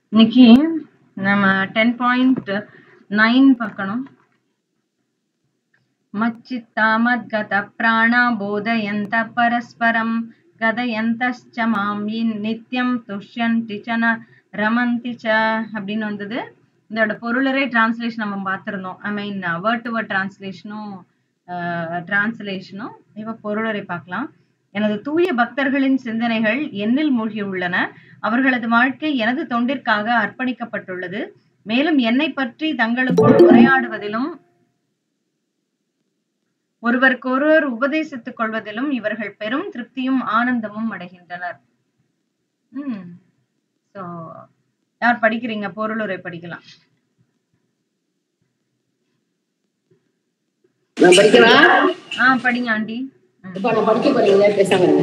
இன்னைக்கு நம்ம ten point nine பார்க்கணும் மச்சித்தாமத்கத பிராணா போதயந்த பரஸ்பரம் கதயந்தச்ச மாம் இன் நித்யம் துஷ்யந்தி ச ந ரமந்தி ச அப்படின்னு வந்தது இதோட பொருளரை டிரான்ஸ்லேஷன் நம்ம பார்த்திருந்தோம் I mean word to word டிரான்ஸ்லேஷனும் டிரான்ஸ்லேஷனும் இப்ப பொருளரை பார்க்கலாம் எனது தூய பக்தர்களின் சிந்தனைகள் என்னில் மூழ்கியுள்ளன அவர்களது வாழ்க்கை எனது தொண்டிற்காக அர்ப்பணிக்கப்பட்டுள்ளது மேலும் என்னை பற்றி தங்களுக்குள் உரையாடுவதிலும் ஒருவருக்கொருவர் உபதேசித்துக் கொள்வதிலும் இவர்கள் பெரும் திருப்தியும் ஆனந்தமும் அடைகின்றனர் உம் சோ யார் படிக்கிறீங்க பொருளுரை படிக்கலாம் நான் படிக்கவா ஆஹ் படிங்க ஆண்டி ம். இப்ப நான் படிக்க போறீங்க பேசாம இருங்க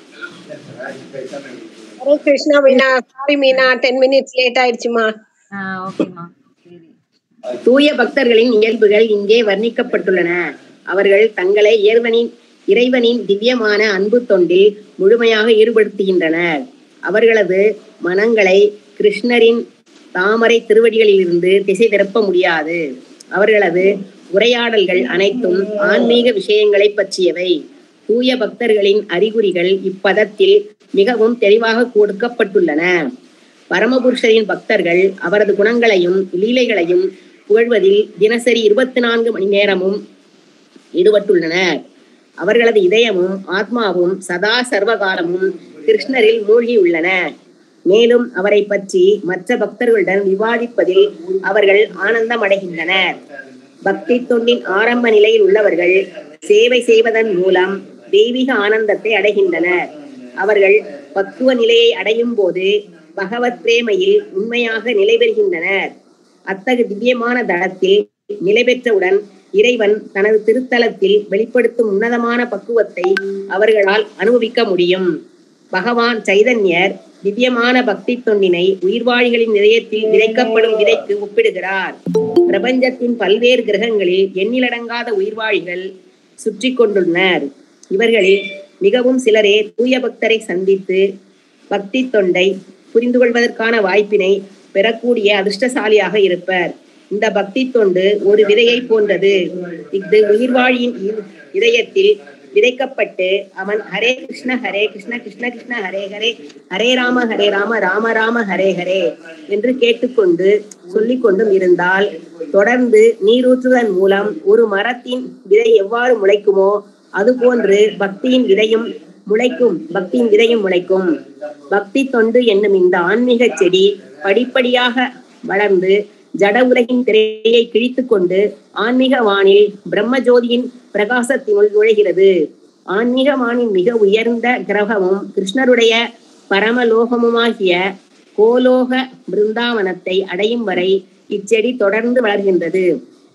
Hare Krishna Meena sorry Meena ten minutes late ஆயிடுச்சுமா ஆஹ் ஓகேம்மா சரி தூய பக்தர்களின் இயல்புகள் இங்கே வர்ணிக்கப்பட்டுள்ளன அவர்கள் தங்களை இறைவனின் இறைவனின் திவ்யமான அன்பு தொண்டில் முழுமையாக ஈடுபடுத்துகின்றனர் அவர்களது மனங்களை கிருஷ்ணரின் தாமரை திருவடிகளிலிருந்து திசை திருப்ப முடியாது அவர்களது உரையாடல்கள் அனைத்தும் ஆன்மீக விஷயங்களை பற்றியவை தூய பக்தர்களின் அறிகுறிகள் இப்பதத்தில் மிகவும் தெளிவாக கொடுக்கப்பட்டுள்ளன பரமபுருஷரின் பக்தர்கள் அவரது குணங்களையும் லீலைகளையும் புகழ்வதில் தினசரி இருபத்தி நான்கு மணி நேரமும் ஈடுபட்டுள்ளனர் அவர்களது இதயமும் ஆத்மாவும் சதா சர்வகாலமும் கிருஷ்ணரில் மூழ்கியுள்ளன மேலும் அவரை பற்றி மற்ற பக்தர்களுடன் விவாதிப்பதில் அவர்கள் ஆனந்தம் அடைகின்றனர் பக்தி தொண்டின் ஆரம்ப நிலையில் உள்ளவர்கள் சேவை செய்வதன் மூலம் தெய்வீக ஆனந்தத்தை அடைகின்றனர் அவர்கள் பக்குவ நிலையை அடையும் போது பகவத் பிரேமையில் உண்மையாக நிலை பெறுகின்றனர் அத்தகு திவ்யமான தளத்தில் நிலை பெற்றவுடன் இறைவன் தனது திருத்தலத்தில் வெளிப்படுத்தும் உன்னதமான பக்குவத்தை அவர்களால் அனுபவிக்க முடியும் பகவான் சைதன்யர் திவ்யமான பக்தி தொண்டினை உயிர்வாழிகளின் இதயத்தில் விதைக்கப்படும் விதைக்கு ஒப்பிடுகிறார் பிரபஞ்சத்தின் பல்வேறு கிரகங்களில் எண்ணிலடங்காத உயிர்வாழிகள் சுற்றி கொண்டுள்ளனர் இவர்களில் மிகவும் சிலரே தூய பக்தரை சந்தித்து பக்தி தொண்டை புரிந்து கொள்வதற்கான வாய்ப்பினை பெறக்கூடிய அதிர்ஷ்டசாலியாக இருப்பர் இந்த பக்தி தொண்டு ஒரு விதையை போன்றது இது உயிர்வாழியின் இ- இதயத்தில் விதைக்கப்பட்டு அவன் ஹரே கிருஷ்ண ஹரே கிருஷ்ண கிருஷ்ண கிருஷ்ண ஹரே ஹரே ஹரே ராம ஹரே ராம ராம ராம ஹரே ஹரே என்று கேட்டுக்கொண்டு சொல்லிக் கொண்டும் இருந்தால் தொடர்ந்து நீரூற்றுவதன் மூலம் ஒரு மரத்தின் விதை எவ்வாறு முளைக்குமோ அதுபோன்று பக்தியின் விதையும் முளைக்கும் பக்தியின் விதையும் முளைக்கும் பக்தி தொண்டு என்னும் இந்த ஆன்மீக செடி படிப்படியாக வளர்ந்து ஜட உலகின் திரையை கிழித்துக் கொண்டு ஆன்மீக வானில் பிரம்மஜோதியின் பிரகாசத்தினுள் நுழைகிறது ஆன்மீக வானின் மிக உயர்ந்த கிரகமும் கிருஷ்ணருடைய பரமலோகமுமாகிய கோலோக பிருந்தாவனத்தை அடையும் வரை இச்செடி தொடர்ந்து வளர்கின்றது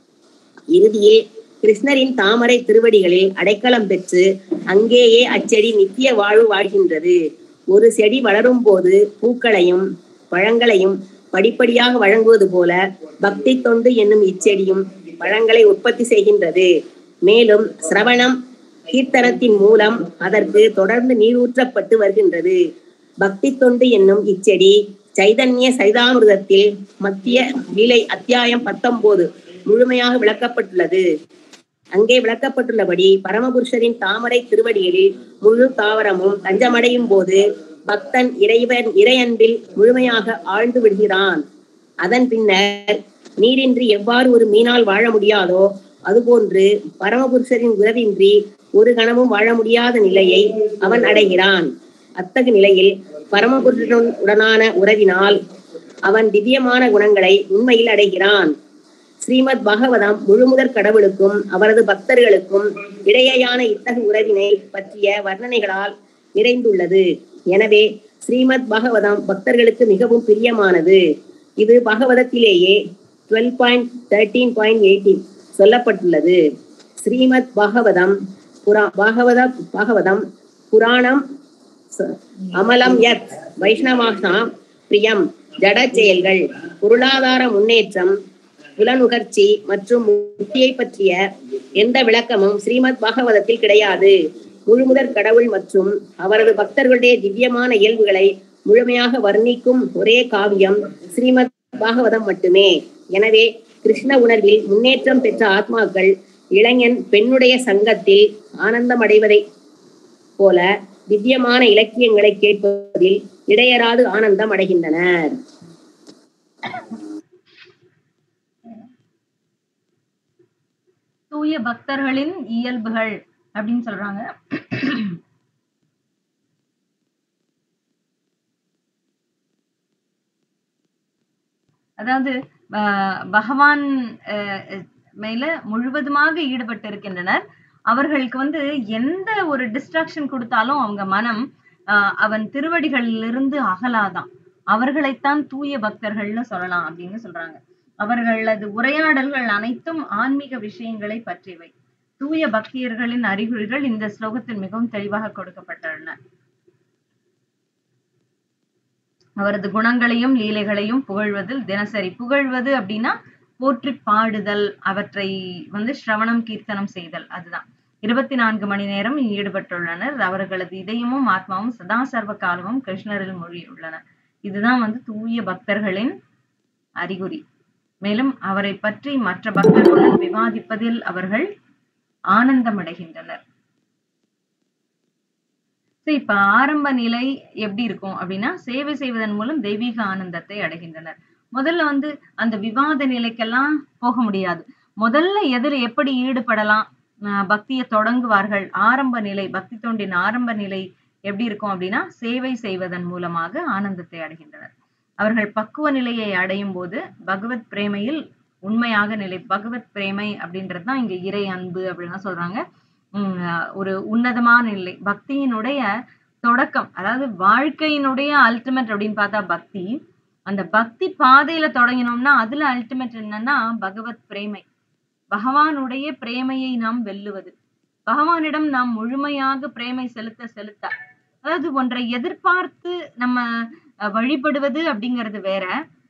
இறுதியில் கிருஷ்ணரின் தாமரை திருவடிகளில் அடைக்கலம் பெற்று அங்கேயே அச்செடி நித்திய வாழ்வு வாழ்கின்றது ஒரு செடி வளரும் போது பூக்களையும் பழங்களையும் படிப்படியாக வழங்குவது போல பக்தி தொண்டு என்னும் இச்செடியும் பழங்களை உற்பத்தி செய்கின்றது மேலும் சிரவணம் கீர்த்தனத்தின் மூலம் அதற்கு தொடர்ந்து நீரூற்றப்பட்டு வருகின்றது பக்தி தொண்டு என்னும் இச்செடி சைதன்ய சரிதாமிருதத்தில் மத்திய லீலை அத்தியாயம் பத்தொன்பது முழுமையாக விளக்கப்பட்டுள்ளது அங்கே விளக்கப்பட்டுள்ளபடி பரமபுருஷரின் தாமரை திருவடிகளில் முழு தாவரமும் தஞ்சமடையும் போது பக்தன் இறைவன் இறையன்பில் முழுமையாக ஆழ்ந்து விடுகிறான் அதன் பின்னர் நீரின்றி எவ்வாறு ஒரு மீனால் வாழ முடியாதோ அதுபோன்று பரமபுருஷரின் உதவின்றி ஒரு கணமும் வாழ முடியாத நிலையை அவன் அடைகிறான் அத்தகு நிலையில் பரமபுருஷனுடன் உடனான உறவினால் அவன் திவ்யமான குணங்களை உண்மையில் அடைகிறான் ஸ்ரீமத் பாகவதம் முழுமுதற் கடவுளுக்கும் அவரது பக்தர்களுக்கும் இடையேயான இத்தகு உறவினை பற்றிய வர்ணனைகளால் நிறைந்துள்ளது எனவே ஸ்ரீமத் பாகவதம் பக்தர்களுக்கு மிகவும் பிரியமானது இது பாகவதத்திலேயே twelve point thirteen point eighteen சொல்லப்பட்டுள்ளது ஸ்ரீமத் பாகவதம் புரா பாகவத பாகவதம் புராணம் ச- அமலம் யத் வைஷ்ணவாசா பிரியம் ஜட செயல்கள் பொருளாதார முன்னேற்றம் புலனுகர்ச்சி மற்றும் முக்தியை பற்றிய எந்த விளக்கமும் ஸ்ரீமத் பாகவதத்தில் கிடையாது முழுமுதற் கடவுள் மற்றும் அவரது பக்தர்களுடைய திவ்யமான இயல்புகளை முழுமையாக வர்ணிக்கும் ஒரே காவியம் ஸ்ரீமத் பாகவதம் மட்டுமே எனவே கிருஷ்ண உணர்வில் முன்னேற்றம் பெற்ற ஆத்மாக்கள் இளைஞன் பெண்ணுடைய சங்கத்தில் ஆனந்தம் அடைவதை போல திவ்யமான இலக்கியங்களை கேட்பதில் இடையராது ஆனந்தம் அடைகின்றனர் தூய பக்தர்களின் இயல்புகள் அப்படின்னு சொல்றாங்க அதாவது ஆஹ் பகவான் ஆஹ் மேல முழுவதுமாக ஈடுபட்டு இருக்கின்றனர் அவர்களுக்கு வந்து எந்த ஒரு டிஸ்ட்ராக்ஷன் கொடுத்தாலும் அவங்க மனம் ஆஹ் அவன் திருவடிகளிலிருந்து அகலாதான் அவர்களைத்தான் தூய பக்தர்கள்னு சொல்லலாம் அப்படின்னு சொல்றாங்க அவர்களது உரையாடல்கள் அனைத்தும் ஆன்மீக விஷயங்களை பற்றியவை தூய பக்தியர்களின் அறிகுறிகள் இந்த ஸ்லோகத்தில் மிகவும் தெளிவாக கொடுக்கப்பட்டுள்ளன அவரது குணங்களையும் லீலைகளையும் புகழ்வதில் தினசரி புகழ்வது அப்படின்னா போற்றி பாடுதல் அவற்றை வந்து ஸ்ரவணம் கீர்த்தனம் செய்தல் அதுதான் இருபத்தி நான்கு மணி நேரம் ஈடுபட்டுள்ளனர் அவர்களது இதயமும் ஆத்மாவும் சதா சர்வ காலமும் கிருஷ்ணரில் மொழியுள்ளன இதுதான் வந்து தூய பக்தர்களின் அறிகுறி மேலும் அவரை பற்றி மற்ற பக்தர்களுடன் விவாதிப்பதில் அவர்கள் ஆனந்தமடைகின்றனர் சரி இப்ப ஆரம்ப நிலை எப்படி இருக்கும் அப்படின்னா சேவை செய்வதன் மூலம் தெய்வீக ஆனந்தத்தை அடைகின்றனர் முதல்ல வந்து அந்த விவாத நிலைக்கெல்லாம் போக முடியாது முதல்ல எதில் எப்படி ஈடுபடலாம் ஆஹ் பக்தியை தொடங்குவார்கள் ஆரம்ப நிலை பக்தி தொண்டின் ஆரம்ப நிலை எப்படி இருக்கும் அப்படின்னா சேவை செய்வதன் மூலமாக ஆனந்தத்தை அடைகின்றனர் அவர்கள் பக்குவ நிலையை அடையும் போது பகவத் பிரேமையில் உண்மையாக நிலை பகவத் பிரேமை அப்படின்றது தான் இங்க இறை அன்பு அப்படின்னு சொல்றாங்க உம் அஹ் ஒரு உன்னதமான நிலை பக்தியினுடைய தொடக்கம் அதாவது வாழ்க்கையினுடைய அல்டிமேட் அப்படின்னு பார்த்தா பக்தி அந்த பக்தி பாதையில தொடங்கினோம்னா அதுல அல்டிமேட் என்னன்னா பகவத் பிரேமை பகவானுடைய பிரேமையை நாம் வெல்லுவது பகவானிடம் நாம் முழுமையாக பிரேமை செலுத்த செலுத்த அதாவது ஒன்றை எதிர்பார்த்து நம்ம அஹ், வழிபடுவது அப்படிங்கிறது வேற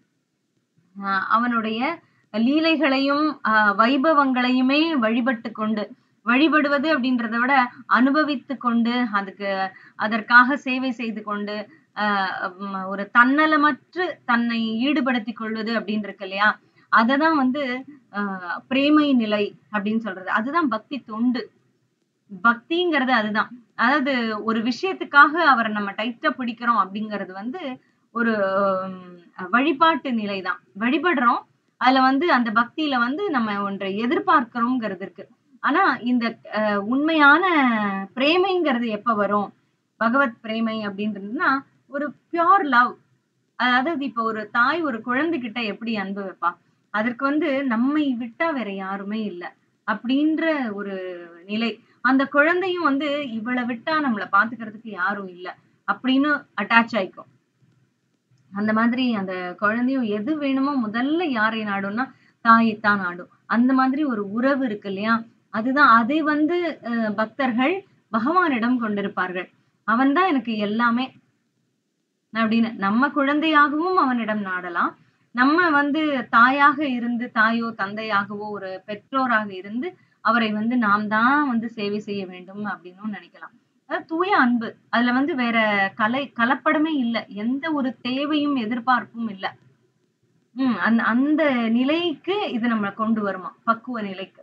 ஆஹ் அவனுடைய லீலைகளையும் ஆஹ் வைபவங்களையுமே வழிபட்டு கொண்டு வழிபடுவது அப்படின்றத விட அனுபவித்து கொண்டு அதுக்கு அதற்காக சேவை செய்து கொண்டு ஆஹ் உம் ஒரு தன்னலமற்று தன்னை ஈடுபடுத்தி கொள்வது அப்படின்னு இருக்கு இல்லையா அததான் வந்து ஆஹ் பிரேமை நிலை அப்படின்னு சொல்றது அதுதான் பக்தி தொண்டு பக்திங்கிறது அதுதான் அதாவது ஒரு விஷயத்துக்காக அவரை நம்ம டைட்டா பிடிக்கிறோம் அப்படிங்கிறது வந்து ஒரு உம், வழிபாட்டு நிலைதான் வழிபடுறோம் அதுல வந்து அந்த பக்தியில வந்து நம்ம ஒன்றை எதிர்பார்க்கிறோங்கிறது இருக்கு ஆனா இந்த அஹ், உண்மையான பிரேமைங்கிறது எப்ப வரும் பகவத் பிரேமை அப்படின்றதுன்னா ஒரு பியோர் லவ் அதாவது இப்ப ஒரு தாய் ஒரு குழந்தைகிட்ட எப்படி அன்பு வைப்பா அதற்கு வந்து நம்மை விட்டா வேற யாருமே இல்ல அப்படின்ற ஒரு நிலை அந்த குழந்தையும் வந்து இவளை விட்டா நம்மள பாத்துக்கிறதுக்கு யாரும் இல்ல அப்படின்னு அட்டாச் ஆயிக்கும் அந்த மாதிரி அந்த குழந்தையும் எது வேணுமோ முதல்ல யாரை நாடும்னா தாயைத்தான் நாடும் அந்த மாதிரி ஒரு உறவு இருக்கு இல்லையா அதுதான் அதை வந்து அஹ், பக்தர்கள் பகவானிடம் கொண்டிருப்பார்கள் அவன்தான் எனக்கு எல்லாமே அப்படின்னு நம்ம குழந்தையாகவும் அவனிடம் நாடலாம் நம்ம வந்து தாயாக இருந்து தாயோ தந்தையாகவோ ஒரு பெற்றோராக இருந்து அவரை வந்து நாம் தான் வந்து சேவை செய்ய வேண்டும் அப்படின்னு நினைக்கலாம் அதாவது தூய அன்பு அதுல வந்து வேற கலை கலப்படமே இல்லை எந்த ஒரு தேவையும் எதிர்பார்ப்பும் இல்லை உம் அந்த அந்த நிலைக்கு இது நம்மளை கொண்டு வருமா பக்குவ நிலைக்கு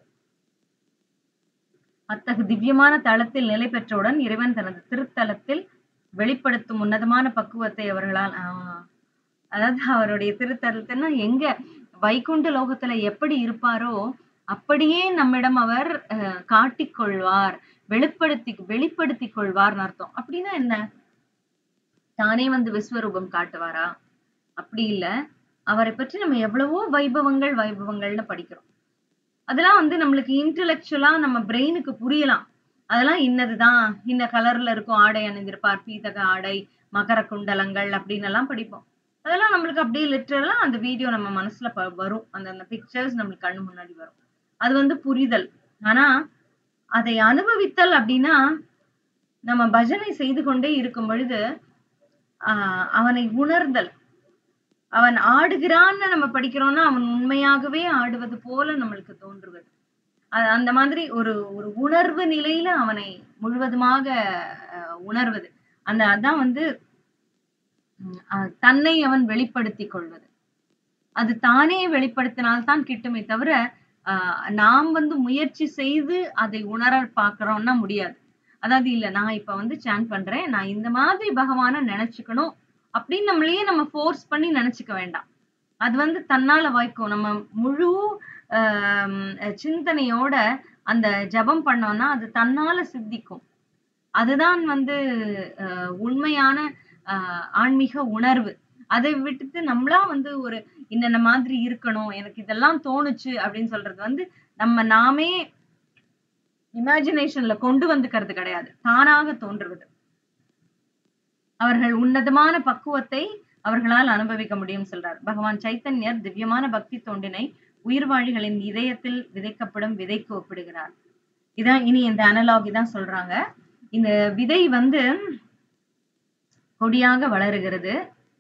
அத்தகு திவ்யமான தளத்தில் நிலை பெற்றவுடன் இறைவன் தனது திருத்தலத்தில் வெளிப்படுத்தும் உன்னதமான பக்குவத்தை அவர்களால் ஆஹ் அதாவது அவருடைய திருத்தலத்தின்னா எங்க வைகுண்ட லோகத்துல எப்படி இருப்பாரோ அப்படியே நம்மிடம் அவர் அஹ், காட்டிக் கொள்வார் வெளிப்படுத்தி வெளிப்படுத்திக் கொள்வார்னு அர்த்தம் அப்படின்னா என்ன தானே வந்து விஸ்வரூபம் காட்டுவாரா அப்படி இல்ல அவரை பற்றி நம்ம எவ்வளவோ வைபவங்கள் வைபவங்கள்னு படிக்கிறோம் அதெல்லாம் வந்து நம்மளுக்கு இன்டெலெக்சுவலா நம்ம பிரெயினுக்கு புரியலாம் அதெல்லாம் இன்னதுதான் இன்ன கலர்ல இருக்கும் ஆடை அணிந்திருப்பார் பீதக ஆடை மகர குண்டலங்கள் அப்படின்னு எல்லாம் படிப்போம் அதெல்லாம் நம்மளுக்கு அப்படியே லிட்டரலா அந்த வீடியோ நம்ம மனசுல ப- வரும் அந்த அந்த பிக்சர்ஸ் நம்மளுக்கு கண்ணு முன்னாடி வரும் அது வந்து புரிதல் ஆனா அதை அனுபவித்தல் அப்படின்னா நம்ம பஜனை செய்து கொண்டே இருக்கும் பொழுது ஆஹ் அவனை உணர்தல் அவன் ஆடுகிறான்னு நம்ம படிக்கிறோம்னா அவன் உண்மையாகவே ஆடுவது போல நம்மளுக்கு தோன்றுவது அ- அந்த மாதிரி ஒரு ஒரு உணர்வு நிலையில அவனை முழுவதுமாக அஹ், உணர்வது அந்த அதான் வந்து உம் அஹ் தன்னை அவன் வெளிப்படுத்திக் கொள்வது அது தானே வெளிப்படுத்தினால்தான் கிட்டுமே தவிர ஆஹ் நாம் வந்து முயற்சி செய்து அதை உணர பார்க்கறோம்னா முடியாது அதாவது இல்ல நான் இப்ப வந்து சான் பண்றேன் நான் இந்த மாதிரி பகவானை நினைச்சுக்கணும் அப்படின்னு நம்மளையே நம்ம ஃபோர்ஸ் பண்ணி நினைச்சுக்க வேண்டாம் அது வந்து தன்னால வாய்க்கும் நம்ம முழு ஆஹ் சிந்தனையோட அந்த ஜெபம் பண்ணோம்னா அது தன்னால சித்திக்கும் அதுதான் வந்து ஆஹ் உண்மையான ஆஹ் ஆன்மீக உணர்வு அதை விட்டுட்டு நம்மளா வந்து ஒரு இன்னென்ன மாதிரி இருக்கணும் எனக்கு இதெல்லாம் தோணுச்சு அப்படின்னு சொல்றது வந்து நம்ம நாமே இமேஜினேஷன்ல கொண்டு வந்துக்கிறது கிடையாது தானாக தோன்றுவது அவர்கள் உன்னதமான பக்குவத்தை அவர்களால் அனுபவிக்க முடியும் சொல்றார் பகவான் சைத்தன்யர் திவ்யமான பக்தி தோண்டினை உயிர்வாழிகளின் இதயத்தில் விதைக்கப்படும் விதைக்கு ஒப்பிடுகிறார் இதான் இனி இந்த அனலாகி தான் சொல்றாங்க இந்த விதை வந்து கொடியாக வளருகிறது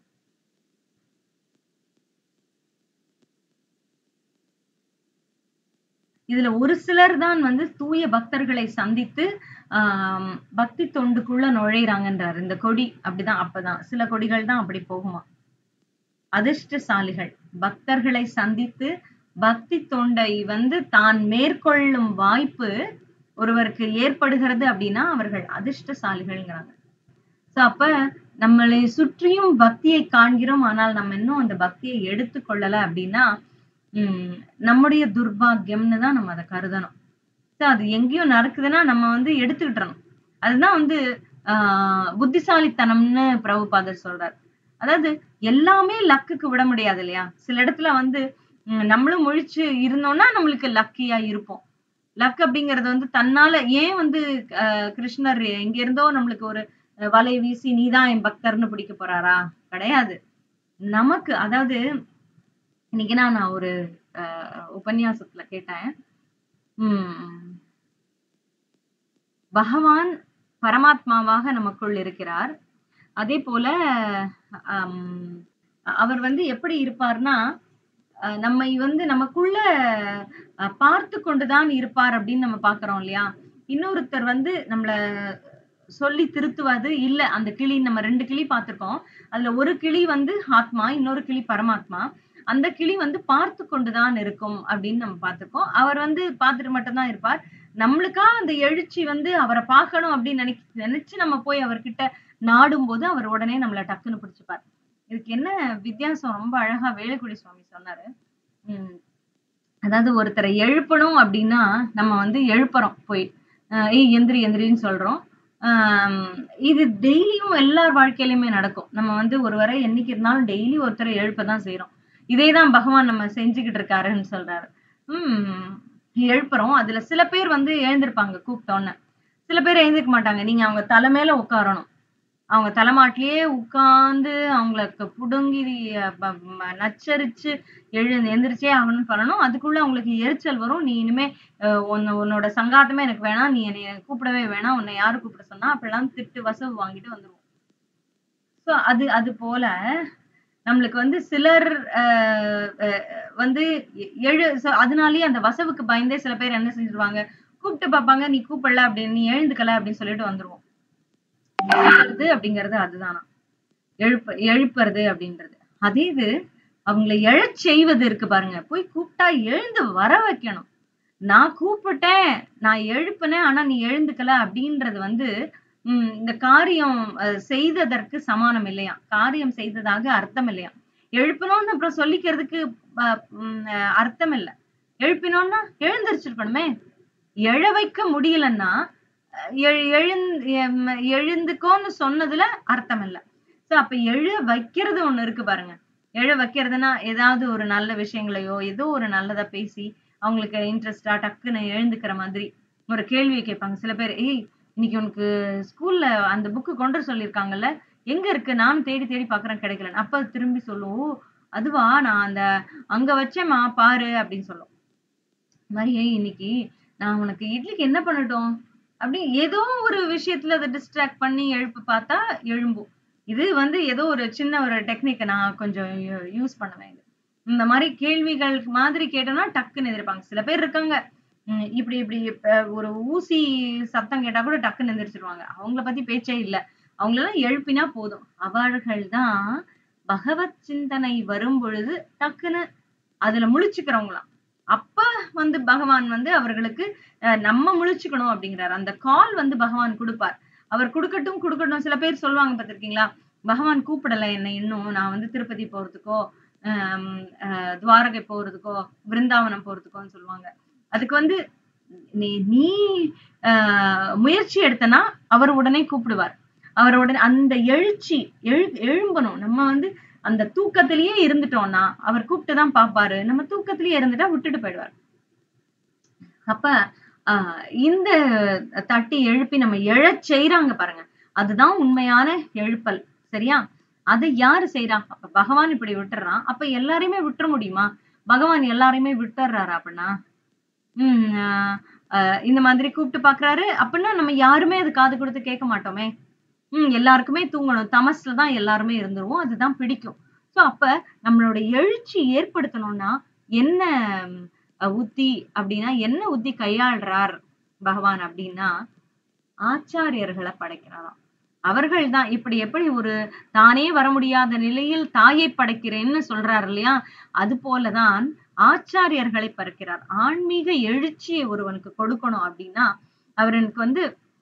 இதுல ஒரு சிலர் தான் வந்து தூய பக்தர்களை சந்தித்து ஆஹ் பக்தி தொண்டுக்குள்ள நுழையிறாங்கன்றார் இந்த கொடி அப்படிதான் அப்பதான் சில கொடிகள் தான் அப்படி போகுமா அதிர்ஷ்டசாலிகள் பக்தர்களை சந்தித்து பக்தி தொண்டை வந்து தான் மேற்கொள்ளும் வாய்ப்பு ஒருவருக்கு ஏற்படுகிறது அப்படின்னா அவர்கள் அதிர்ஷ்டசாலிகள்ங்கிறாங்க சோ அப்ப நம்மளை சுற்றியும் பக்தியை காண்கிறோம் ஆனால் நம்ம இன்னும் அந்த பக்தியை எடுத்துக்கொள்ளல அப்படின்னா உம் நம்முடைய துர்பாக்கியம்னு தான் நம்ம அதை கருதணும் சோ அது எங்கேயும் நடக்குதுன்னா நம்ம வந்து எடுத்துக்கிட்டணும் அதுதான் வந்து ஆஹ் புத்திசாலித்தனம்னு பிரபுபாதர் சொல்றார் அதாவது எல்லாமே லக்குக்கு விட முடியாது இல்லையா சில இடத்துல வந்து உம் நம்மளும் முழிச்சு இருந்தோம்னா நம்மளுக்கு லக்கியா இருப்போம் லக் அப்படிங்கிறது வந்து தன்னால ஏன் வந்து ஆஹ் கிருஷ்ணர் எங்க இருந்தோ நம்மளுக்கு ஒரு வலை வீசி நீதான் என் பக்தர்னு பிடிக்க போறாரா கிடையாது நமக்கு அதாவது இன்னைக்கு நான் நான் ஒரு ஆஹ் உபன்யாசத்துல கேட்டேன் உம் பகவான் பரமாத்மாவாக நமக்குள் இருக்கிறார் அதே போல ஆம், அவர் வந்து எப்படி இருப்பார்னா அஹ் நம்மை வந்து நமக்குள்ள அஹ் பார்த்து கொண்டுதான் இருப்பார் அப்படின்னு நம்ம பாக்குறோம் இல்லையா இன்னொருத்தர் வந்து நம்மள சொல்லி திருத்துவது இல்ல அந்த கிளி நம்ம ரெண்டு கிளி பார்த்திருக்கோம் அதுல ஒரு கிளி வந்து ஆத்மா இன்னொரு கிளி பரமாத்மா அந்த கிளி வந்து பார்த்து கொண்டுதான் இருக்கும் அப்படின்னு நம்ம பார்த்திருக்கோம் அவர் வந்து பார்த்துட்டு மட்டும்தான் இருப்பார் நம்மளுக்கா அந்த எழுச்சி வந்து அவரை பார்க்கணும் அப்படின்னு நினை நினைச்சு நம்ம போய் அவர்கிட்ட நாடும் போது அவர் உடனே நம்மள டக்குன்னு பிடிச்சுப்பார் இதுக்கு என்ன வித்தியாசம் ரொம்ப அழகா வேலுக்குடி சுவாமி சொன்னாரு உம் அதாவது ஒருத்தரை எழுப்பணும் அப்படின்னா நம்ம வந்து எழுப்புறோம் போய் அஹ் ஏய் எந்திரி எந்திரின்னு சொல்றோம் ஆஹ் இது டெய்லியும் எல்லார் வாழ்க்கையிலுமே நடக்கும் நம்ம வந்து ஒருவரை என்னைக்கு இருந்தாலும் டெய்லி ஒருத்தரை எழுப்பதான் செய்யறோம் இதேதான் பகவான் நம்ம செஞ்சுக்கிட்டு இருக்காருன்னு சொல்றாரு உம் எழுப்புறோம் அதுல சில பேர் வந்து எழுந்திருப்பாங்க கூப்பிட்டோன்னு சில பேர் எழுந்திருக்க மாட்டாங்க நீங்க அவங்க தலை மேல உட்காரணும் அவங்க தலைமாட்டிலேயே உட்கார்ந்து அவங்களுக்கு புடுங்கி அஹ் ப- ம- நச்சரிச்சு எழுந்து எந்திரிச்சே ஆகணும்னு பண்ணணும் அதுக்குள்ள அவங்களுக்கு எரிச்சல் வரும் நீ இனிமே அஹ் உன்ன உன்னோட சங்காத்தமே எனக்கு வேணாம் நீ என்னை கூப்பிடவே வேணாம் உன்னை யாரு கூப்பிட சொன்னா அப்படிலாம் திட்டு வசவு வாங்கிட்டு வந்துருவோம் சோ அது அது போல நம்மளுக்கு வந்து சிலர் ஆஹ் அஹ் வந்து எ- எழு so அதனாலயே அந்த வசவுக்கு பயந்தே சில பேர் என்ன செஞ்சிருவாங்க கூப்பிட்டு பார்ப்பாங்க நீ கூப்பிடல அப்படின்னு நீ எழுந்துக்கல அப்படின்னு சொல்லிட்டு வந்துருவோம் எழுப்புறது அப்படிங்கிறது அதுதானா எழுப்ப எழுப்புறது அப்படின்றது அதே இது அவங்களை எழச் செய்வது இருக்கு பாருங்க போய் கூப்பிட்டா எழுந்து வர வைக்கணும் நான் கூப்பிட்டேன் நான் எழுப்புனேன் ஆனா நீ எழுந்துக்கல அப்படின்றது வந்து உம் இந்த காரியம் அஹ், செய்ததற்கு சமானம் இல்லையா காரியம் செய்ததாக அர்த்தம் இல்லையா எழுப்பணும்னு அப்புறம் சொல்லிக்கிறதுக்கு அஹ், உம், அஹ், அர்த்தம் இல்ல எழுப்பினோம்னா எழுந்திருச்சிருக்கணுமே எழ வைக்க முடியலன்னா அஹ், எழு- எழுந் எம், எழுந்துக்கோன்னு சொன்னதுல அர்த்தம் இல்ல சோ அப்ப எழ வைக்கிறது ஒண்ணு இருக்கு பாருங்க எழ வைக்கிறதுனா ஏதாவது ஒரு நல்ல விஷயங்களையோ ஏதோ ஒரு நல்லதா பேசி அவங்களுக்கு இன்ட்ரெஸ்டா டக்குன்னு எழுந்துக்கிற மாதிரி ஒரு கேள்வியை கேட்பாங்க சில பேர் ஏய் இன்னைக்கு உனக்கு ஸ்கூல்ல அந்த புக்கு கொண்டு வர சொல்லியிருக்காங்கல்ல எங்க இருக்கு நானும் தேடி தேடி பாக்குறேன் கிடைக்கல அப்ப திரும்பி சொல்லும் "ஓ, அதுவா நான் அந்த அங்க வச்சேம்மா பாரு அப்படின்னு சொல்லும் இந்த மாதிரி "ஏய், இன்னைக்கு நான் உனக்கு இட்லிக்கு என்ன பண்ணட்டும் அப்படி ஏதோ ஒரு விஷயத்துல அதை டிஸ்ட்ராக்ட் பண்ணி எழுப்ப பார்த்தா எழும்பும் இது வந்து ஏதோ ஒரு சின்ன ஒரு டெக்னிக்கை நான் கொஞ்சம் யூஸ் பண்ணுவேன் இது இந்த மாதிரி கேள்விகள் மாதிரி கேட்டோம்னா டக்குன்னு எதிர்ப்பாங்க சில பேர் இருக்காங்க உம் இப்படி இப்படி இப்ப ஒரு ஊசி சத்தம் கேட்டா கூட டக்குன்னு எந்திரிச்சிருவாங்க அவங்கள பத்தி பேச்சே இல்ல அவங்களெல்லாம் எழுப்பினா போதும் அவர்கள் தான் பகவத் சிந்தனை வரும் பொழுது டக்குன்னு அதுல முழிச்சுக்கிறவங்களாம் அப்ப வந்து பகவான் வந்து அவர்களுக்கு அஹ், நம்ம முழிச்சுக்கணும் அப்படிங்கிறார் அந்த கால் வந்து பகவான் கொடுப்பார் அவர் கொடுக்கட்டும் கொடுக்கட்டும் சில பேர் சொல்லுவாங்க பார்த்திருக்கீங்களா பகவான் கூப்பிடல என்னை இன்னும் நான் வந்து திருப்பதி போறதுக்கோ ஆம், அஹ், துவாரகை போறதுக்கோ விருந்தாவனம் போறதுக்கோன்னு சொல்லுவாங்க அதுக்கு வந்து நீ நீ ஆஹ், முயற்சி எடுத்தனா அவர் உடனே கூப்பிடுவார் அவர் உடனே அந்த எழுச்சி எழு எழும்பணும் நம்ம வந்து அந்த தூக்கத்திலேயே இருந்துட்டோம்னா அவர் கூப்பிட்டு தான் பாப்பாரு நம்ம தூக்கத்திலேயே இருந்துட்டா விட்டுட்டு போயிடுவார் அப்ப ஆஹ் இந்த தட்டி எழுப்பி நம்ம எழச் செய்றாங்க பாருங்க அதுதான் உண்மையான எழுப்பல் சரியா அதை யாரு செய்றா அப்ப பகவான் இப்படி விட்டுறான் அப்ப எல்லாரையுமே விட்டுற முடியுமா பகவான் எல்லாரையுமே விட்டுறாரா அப்படின்னா உம் ஆஹ் ஆஹ் இந்த மாதிரி கூப்பிட்டு பாக்குறாரு அப்படின்னா நம்ம யாருமே அது காது கொடுத்து கேட்க மாட்டோமே உம் எல்லாருக்குமே தூங்கணும் தமஸ்ல தான் எல்லாருமே இருந்துருவோம் அதுதான் பிடிக்கும் சோ அப்ப நம்மளோட எழுச்சி ஏற்படுத்தணும்னா என்ன அஹ், உத்தி அப்படின்னா என்ன உத்தி கையாளுறார் பகவான் அப்படின்னா ஆச்சாரியர்களை படைக்கிறாராம் அவர்கள் தான் இப்படி எப்படி ஒரு தானே வர முடியாத நிலையில் தாயை படைக்கிறேன்னு சொல்றாரு இல்லையா அது போலதான் ஆச்சாரியர்களை பறக்கிறார் ஆன்மீக எழுச்சியை ஒருவனுக்கு கொடுக்கணும் அப்படின்னா அவனுக்கு வந்து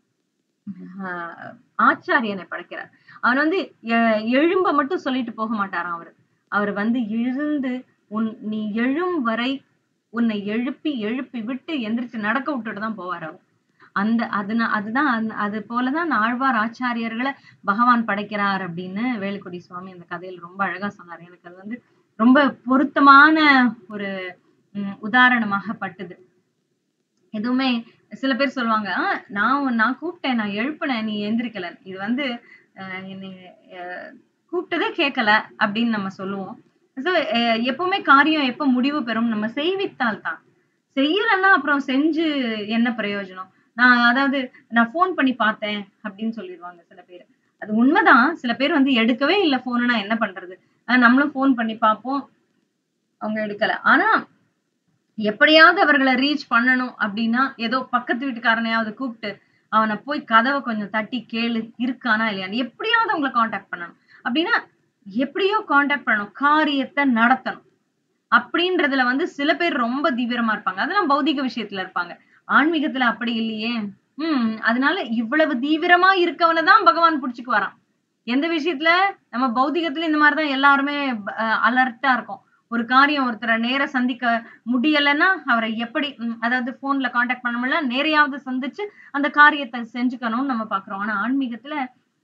ஆஹ் ஆச்சாரியனை படைக்கிறார் அவன் வந்து எ- எழும்ப மட்டும் சொல்லிட்டு போக மாட்டாராம் அவர் அவர் வந்து எழுந்து உன் நீ எழும் வரை உன்னை எழுப்பி எழுப்பி விட்டு எந்திரிச்சு நடக்க விட்டுட்டு தான் போவார் அவர் அந்த அதுனா அதுதான் அந்த- அது போலதான் ஆழ்வார் ஆச்சாரியர்களை பகவான் படைக்கிறார் அப்படின்னு வேலுக்குடி சுவாமி அந்த கதையில ரொம்ப அழகா சொன்னார் எனக்கு அது வந்து ரொம்ப பொருத்தமான ஒரு உம், உதாரணமாக பட்டுது எதுவுமே சில பேர் சொல்லுவாங்க "ஆ, நான் உன்- நான் கூப்பிட்டேன் நான் எழுப்பினேன் நீ எந்திரிக்கல இது வந்து அஹ், என்னை அஹ், கூப்பிட்டதே கேட்கல அப்படின்னு நம்ம சொல்லுவோம் ஸோ எப்பவுமே காரியம் எப்ப முடிவு பெறும் நம்ம செய்வித்தால் தான் செய்யலைன்னா அப்புறம் செஞ்சு என்ன பிரயோஜனம் நான் அதாவது நான் ஃபோன் பண்ணி பார்த்தேன் அப்படின்னு சொல்லிடுவாங்க சில பேர் அது உண்மைதான் சில பேர் வந்து எடுக்கவே இல்லை போனா என்ன பண்றது ஆஹ் நம்மளும் ஃபோன் பண்ணி பார்ப்போம் அவங்க எடுக்கல ஆனா எப்படியாவது அவர்களை ரீச் பண்ணணும் அப்படின்னா ஏதோ பக்கத்து வீட்டுக்காரனையாவது கூப்பிட்டு அவனை போய் கதவை கொஞ்சம் தட்டி கேளு இருக்கானா இல்லையான்னு எப்படியாவது அவங்களை காண்டாக்ட் பண்ணணும் அப்படின்னா எப்படியோ காண்டாக்ட் பண்ணணும் காரியத்தை நடத்தணும் அப்படின்றதுல வந்து சில பேர் ரொம்ப தீவிரமா இருப்பாங்க அதெல்லாம் பௌதிக விஷயத்துல இருப்பாங்க ஆன்மீகத்துல அப்படி இல்லையே ஹம் அதனால இவ்வளவு தீவிரமா இருக்கவனை தான் பகவான் புடிச்சுக்கு வரான் எந்த விஷயத்துல நம்ம பௌதிகத்துல இந்த மாதிரிதான் எல்லாருமே அலர்ட்டா இருக்கும் ஒரு காரியம் ஒருத்தரை நேர சந்திக்க முடியலைன்னா அவரை எப்படி ம், அதாவது போன்ல காண்டாக்ட் பண்ண முடியல நேரையாவது சந்திச்சு அந்த காரியத்தை செஞ்சுக்கணும்னு நம்ம பாக்குறோம் ஆனா ஆன்மீகத்துல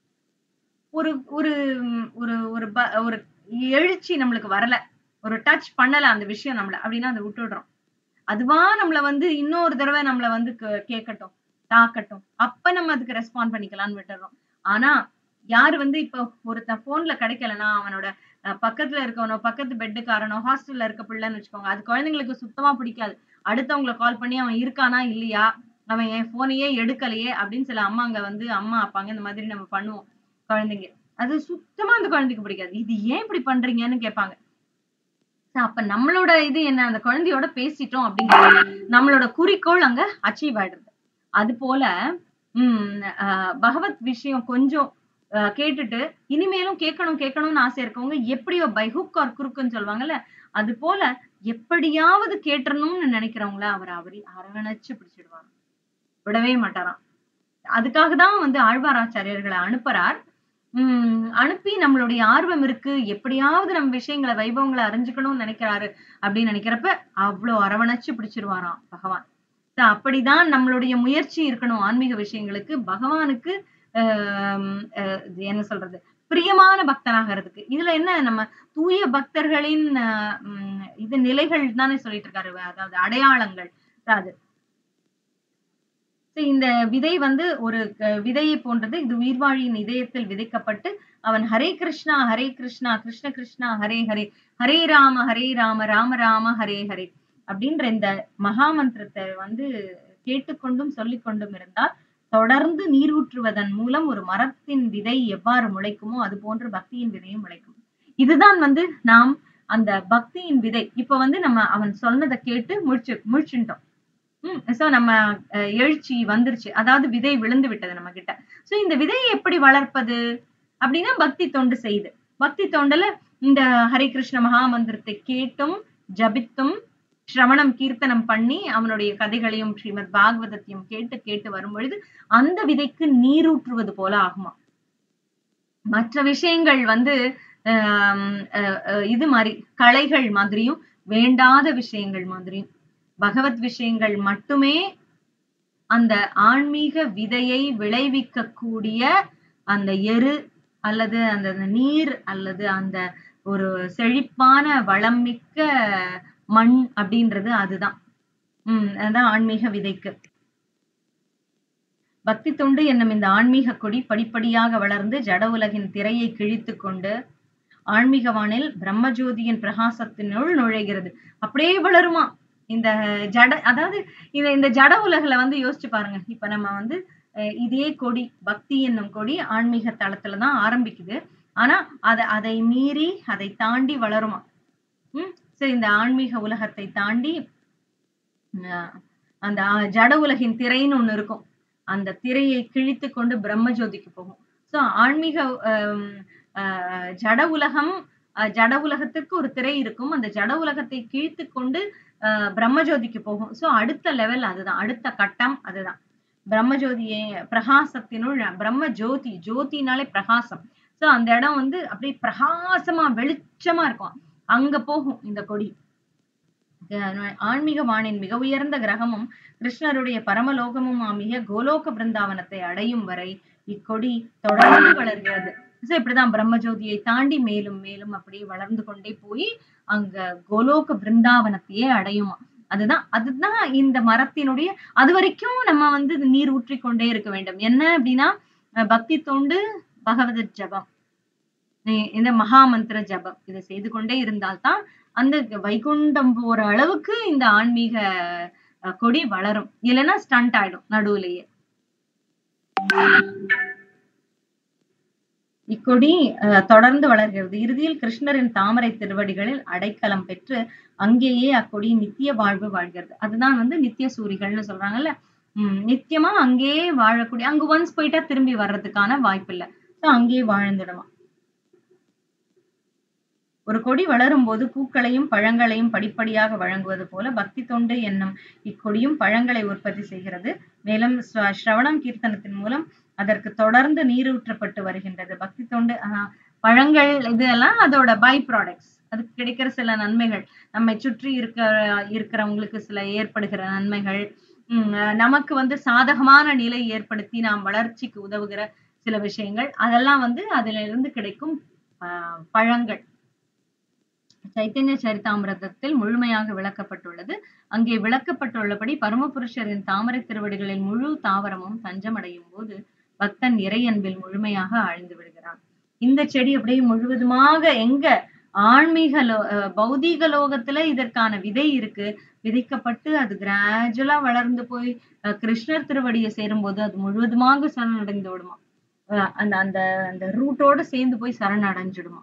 ஒரு ஒரு ம், ஒரு ஒரு ப- ஒரு எழுச்சி நம்மளுக்கு வரல ஒரு டச் பண்ணல அந்த விஷயம் நம்மள அப்படின்னா அதை விட்டுடுறோம் அதுவா நம்மள வந்து இன்னொரு தடவை நம்மள வந்து கே- கேட்கட்டும் தாக்கட்டும் அப்ப நம்ம அதுக்கு ரெஸ்பாண்ட் பண்ணிக்கலாம்னு விட்டுறோம் ஆனா யாரு வந்து இப்போ ஒருத்தன் போன்ல கிடைக்கலன்னா அவனோட அஹ், பக்கத்துல இருக்கவனோ பக்கத்து பெட்டுக்காரனோ ஹாஸ்டல்ல இருக்க பிள்ளைன்னு வச்சுக்கோங்க அது குழந்தைங்களுக்கு சுத்தமா பிடிக்காது அடுத்தவங்கள கால் பண்ணி அவன் இருக்கானா இல்லையா அவன் என் போனையே எடுக்கலையே அப்படின்னு சில அம்மாங்க வந்து அம்மா அப்பாங்க இந்த மாதிரி நம்ம பண்ணுவோம் குழந்தைங்க அது சுத்தமா அந்த குழந்தைக்கு பிடிக்காது இது ஏன் இப்படி பண்றீங்கன்னு கேட்பாங்க So, அப்ப நம்மளோட இது என்ன அந்த குழந்தையோட பேசிட்டோம் அப்படிங்கிறது நம்மளோட குறிக்கோள் அங்க அச்சீவ் ஆயிடுது அது போல உம் ஆஹ் பகவத் விஷயம் கொஞ்சம் ஆஹ் கேட்டுட்டு இனிமேலும் கேட்கணும் கேட்கணும்னு ஆசை இருக்கவங்க எப்படியோ பை ஹுக் ஆர் குறுக்குன்னு சொல்லுவாங்கல்ல அது போல எப்படியாவது கேட்டுறணும்னு நினைக்கிறவங்கள அவர் அவரி அரவணைச்சு பிடிச்சிடுவாங்க விடவே மாட்டாராம் அதுக்காக தான் வந்து ஆழ்வாராச்சாரியர்களை அனுப்புறார் உம் அனுப்பி நம்மளுடைய ஆர்வம் இருக்கு எப்படியாவது நம்ம விஷயங்களை வைபவங்களை அறிஞ்சுக்கணும்னு நினைக்கிறாரு அப்படின்னு நினைக்கிறப்ப அவ்வளோ அரவணைச்சு பிடிச்சிருவாராம் பகவான் So, அப்படிதான் நம்மளுடைய முயற்சி இருக்கணும் ஆன்மீக விஷயங்களுக்கு பகவானுக்கு ஆஹ் ஆஹ் இது என்ன சொல்றது பிரியமான பக்தனாகிறதுக்கு இதுல என்ன நம்ம தூய பக்தர்களின் ஆஹ் உம் இது நிலைகள் தானே சொல்லிட்டு இருக்காரு அதாவது அடையாளங்கள் அது So, இந்த விதை வந்து ஒரு அஹ், விதையை போன்றது இது உயிர்வாழியின் இதயத்தில் விதைக்கப்பட்டு அவன் ஹரே கிருஷ்ணா ஹரே கிருஷ்ணா கிருஷ்ண கிருஷ்ணா ஹரே ஹரே ஹரே ராம ஹரே ராம ராம ராம ஹரே ஹரே அப்படின்ற இந்த மகாமந்திரத்தை வந்து கேட்டுக்கொண்டும் சொல்லிக்கொண்டும் இருந்தால் தொடர்ந்து நீரூற்றுவதன் மூலம் ஒரு மரத்தின் விதை எவ்வாறு முளைக்குமோ அது போன்று பக்தியின் விதையும் முளைக்கும் இதுதான் வந்து நாம் அந்த பக்தியின் விதை இப்ப வந்து நம்ம அவன் சொன்னதை கேட்டு முழிச்சு முழிச்சுட்டோம் ம் சோ நம்ம அஹ், எழுச்சி வந்துருச்சு அதாவது விதை விழுந்து விட்டது நம்ம கிட்ட சோ இந்த விதையை எப்படி வளர்ப்பது அப்படின்னா பக்தி தொண்டு செய்து பக்தி தொண்டுல இந்த ஹரே கிருஷ்ண மகாமந்திரத்தை கேட்டும் ஜபித்தும் சிரவணம் கீர்த்தனம் பண்ணி அவனுடைய கதைகளையும் ஸ்ரீமத் பாகவதத்தையும் கேட்டு கேட்டு வரும் பொழுது அந்த விதைக்கு நீரூற்றுவது போல ஆகுமா மற்ற விஷயங்கள் வந்து ஆம், அஹ், அஹ், இது மாதிரி கலைகள் மாதிரியும் வேண்டாத விஷயங்கள் மாதிரியும் பகவத் விஷயங்கள் மட்டுமே அந்த ஆன்மீக விதையை விளைவிக்கக்கூடிய அந்த எரு அல்லது அந்த அந்த நீர் அல்லது அந்த ஒரு செழிப்பான வளம் மிக்க மண் அப்படின்றது அதுதான் உம் அதான் ஆன்மீக விதைக்கு பக்தி தொண்டு என்னும் இந்த ஆன்மீக கொடி படிப்படியாக வளர்ந்து ஜட உலகின் திரையை கிழித்து கொண்டு ஆன்மீக வானில் பிரம்மஜோதியின் பிரகாசத்தினுள் நுழைகிறது அப்படியே வளருமா இந்த ஜட அதாவது இந்த இந்த ஜட உலகுல வந்து யோசிச்சு பாருங்க இப்ப நம்ம வந்து அஹ், இதே கொடி பக்தி என்னும் கொடி ஆன்மீக தளத்துல தான் ஆரம்பிக்குது ஆனா அதை அதை மீறி அதை தாண்டி வளருமா உம் சரி இந்த ஆன்மீக உலகத்தை தாண்டி அஹ், அந்த ஆ- ஜட உலகின் திரைன்னு ஒண்ணு இருக்கும் அந்த திரையை கிழித்து கொண்டு பிரம்மஜோதிக்கு போகும் சோ ஆன்மீக ஆம், ஆஹ், ஜட உலகம் அஹ், ஜட உலகத்துக்கு ஒரு திரை இருக்கும் அந்த ஜட உலகத்தை கிழித்து கொண்டு ஆஹ், பிரம்மஜோதிக்கு போகும் சோ அடுத்த லெவல் அதுதான் அடுத்த கட்டம் அதுதான் பிரம்மஜோதியை பிரகாசத்தினுள் பிரம்ம ஜோதி ஜோதினாலே பிரகாசம் சோ அந்த இடம் வந்து அப்படியே பிரகாசமா வெளிச்சமா இருக்கும் அங்க போகும் இந்த கொடி அஹ் ஆன்மீக வானின் மிக உயர்ந்த கிரகமும் கிருஷ்ணருடைய பரமலோகமும் ஆகிய கோலோக பிருந்தாவனத்தை அடையும் வரை இக்கொடி தொடர்ந்து வளர்கிறது So இப்படிதான் பிரம்மஜோதியை தாண்டி மேலும் மேலும் அப்படியே வளர்ந்து கொண்டே போய் அங்க கோலோக பிருந்தாவனத்தையே அடையுமா அதுதான் அதுதான் இந்த மரத்தினுடைய அது வரைக்கும் நம்ம வந்து இது நீர் ஊற்றிக் கொண்டே இருக்க வேண்டும் என்ன அப்படின்னா அஹ் பக்தி தொண்டு பகவத ஜபம் இ- இந்த மகா மந்திர ஜபம் இதை செய்து கொண்டே இருந்தால்தான் அந்த வைகுண்டம் போற அளவுக்கு இந்த ஆன்மீக அஹ், கொடி வளரும் இல்லைன்னா ஸ்டண்ட் ஆயிடும் நடுவுலயே இக்கொடி அஹ், தொடர்ந்து வளர்கிறது இறுதியில் கிருஷ்ணரின் தாமரை திருவடிகளில் அடைக்கலம் பெற்று அங்கேயே அக்கொடி நித்திய வாழ்வு வாழ்கிறது அதுதான் வந்து நித்திய சூரிகள்னு சொல்றாங்கல்ல உம் நித்தியமா அங்கேயே வாழக்கூடிய அங்க ஒன்ஸ் போயிட்டா திரும்பி வர்றதுக்கான வாய்ப்பு இல்லை அங்கேயே வாழ்ந்துடுமா ஒரு கொடி வளரும் போது பூக்களையும் பழங்களையும் படிப்படியாக வழங்குவது போல பக்தி தொண்டு என்னும் இக்கொடியும் பழங்களை உற்பத்தி செய்கிறது மேலும் ஸ்வ- ஸ்ரவணம் கீர்த்தனத்தின் மூலம் அதற்கு தொடர்ந்து நீரூற்றப்பட்டு வருகின்றது பக்தி தொண்டு ஆஹ், பழங்கள் இதெல்லாம் அதோட பை ப்ராடக்ட்ஸ் அதுக்கு கிடைக்கிற சில நன்மைகள் நம்மை சுற்றி இருக்க இருக்கிறவங்களுக்கு சில ஏற்படுகிற நன்மைகள் உம் அஹ், நமக்கு வந்து சாதகமான நிலை ஏற்படுத்தி நாம் வளர்ச்சிக்கு உதவுகிற சில விஷயங்கள் அதெல்லாம் வந்து அதிலிருந்து இருந்து கிடைக்கும் ஆஹ், பழங்கள் சைத்தன்ய சரிதாமிரதத்தில் முழுமையாக விளக்கப்பட்டுள்ளது அங்கே விளக்கப்பட்டுள்ளபடி பரமபுருஷரின் தாமரை திருவடிகளில் முழு தாவரமும் தஞ்சமடையும் போது பக்தன் இறை அன்பில் முழுமையாக ஆழ்ந்து விடுகிறான் இந்த செடி அப்படியே முழுவதுமாக எங்க ஆன்மீக லோ அஹ் பௌதீக லோகத்துல இதற்கான விதை இருக்கு விதைக்கப்பட்டு அது கிராஜுவலா வளர்ந்து போய் அஹ் கிருஷ்ணர் திருவடியை சேரும்போது அது முழுவதுமாக சரணடைந்து விடுமா அஹ் அந்த அந்த அந்த ரூட்டோட சேர்ந்து போய் சரணடைஞ்சிடுமா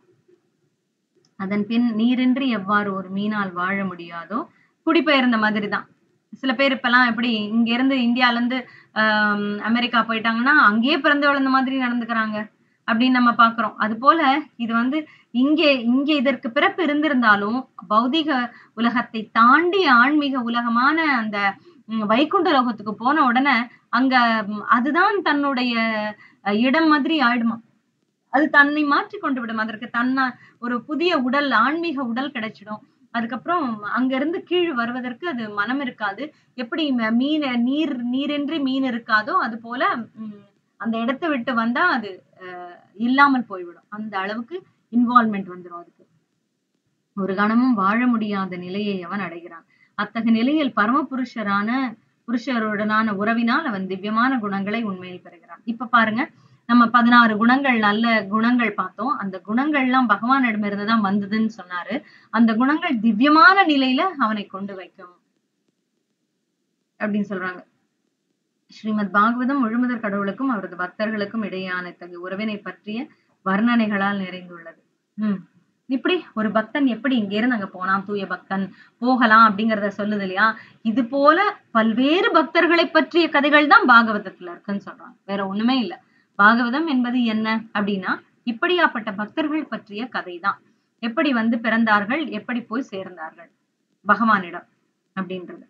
அதன் பின் நீரின்றி எவ்வாறு ஒரு மீனால் வாழ முடியாதோ குடிபெயர்ந்த மாதிரி தான் சில பேர் இப்பெல்லாம் எப்படி இங்க இருந்து இந்தியால இருந்து ஆஹ் அமெரிக்கா போயிட்டாங்கன்னா அங்கேயே பிறந்து வளர்ந்த மாதிரி நடந்துக்கிறாங்க அப்படின்னு நம்ம பாக்குறோம் அது போல இது வந்து இங்கே இங்கே இதற்கு பிறப்பு இருந்திருந்தாலும் பௌதிக உலகத்தை தாண்டி ஆன்மீக உலகமான அந்த உம், வைகுண்ட லோகத்துக்கு போன உடனே அங்க உம், அதுதான் தன்னுடைய அஹ், இடம் மாதிரி ஆயிடுமா அது தன்னை மாற்றி கொண்டு விடும் அதற்கு தன்ன ஒரு புதிய உடல் ஆன்மீக உடல் கிடைச்சிடும் அதுக்கப்புறம் அங்க இருந்து கீழ் வருவதற்கு அது மனம் இருக்காது எப்படி ம- மீன் நீர் நீரின்றி மீன் இருக்காதோ அது போல உம், அந்த இடத்தை விட்டு வந்தா அது அஹ், இல்லாமல் போய்விடும் அந்த அளவுக்கு இன்வால்மெண்ட் வந்துடும் அதுக்கு ஒரு கணமும் வாழ முடியாத நிலையை அவன் அடைகிறான் அத்தகைய நிலையில் பரமபுருஷரான புருஷருடனான உறவினால் அவன் திவ்யமான குணங்களை உண்மையில் பெறுகிறான் இப்ப பாருங்க நம்ம பதினாறு குணங்கள் நல்ல குணங்கள் பார்த்தோம் அந்த குணங்கள்லாம் பகவானிடமிருந்து தான் வந்ததுன்னு சொன்னாரு அந்த குணங்கள் திவ்யமான நிலையில அவனை கொண்டு வைக்கும் அப்படின்னு சொல்றாங்க ஸ்ரீமத் பாகவதம் முழுமுதற் கடவுளுக்கும் அவரது பக்தர்களுக்கும் இடையேயான இத்தகைய உறவினை பற்றிய வர்ணனைகளால் நிறைந்துள்ளது உம் இப்படி ஒரு பக்தன் எப்படி இங்க இருந்து அங்க போனான் தூய பக்தன் போகலாம் அப்படிங்கறத சொல்லுது இல்லையா இது போல பல்வேறு பக்தர்களை பற்றிய கதைகள் தான் பாகவதத்துல இருக்குன்னு சொல்றாங்க வேற ஒண்ணுமே இல்ல பாகவதம் என்பது என்ன அப்படின்னா இப்படியாப்பட்ட பக்தர்கள் பற்றிய கதை தான் எப்படி வந்து பிறந்தார்கள் எப்படி போய் சேர்ந்தார்கள் பகவானிடம் அப்படின்றது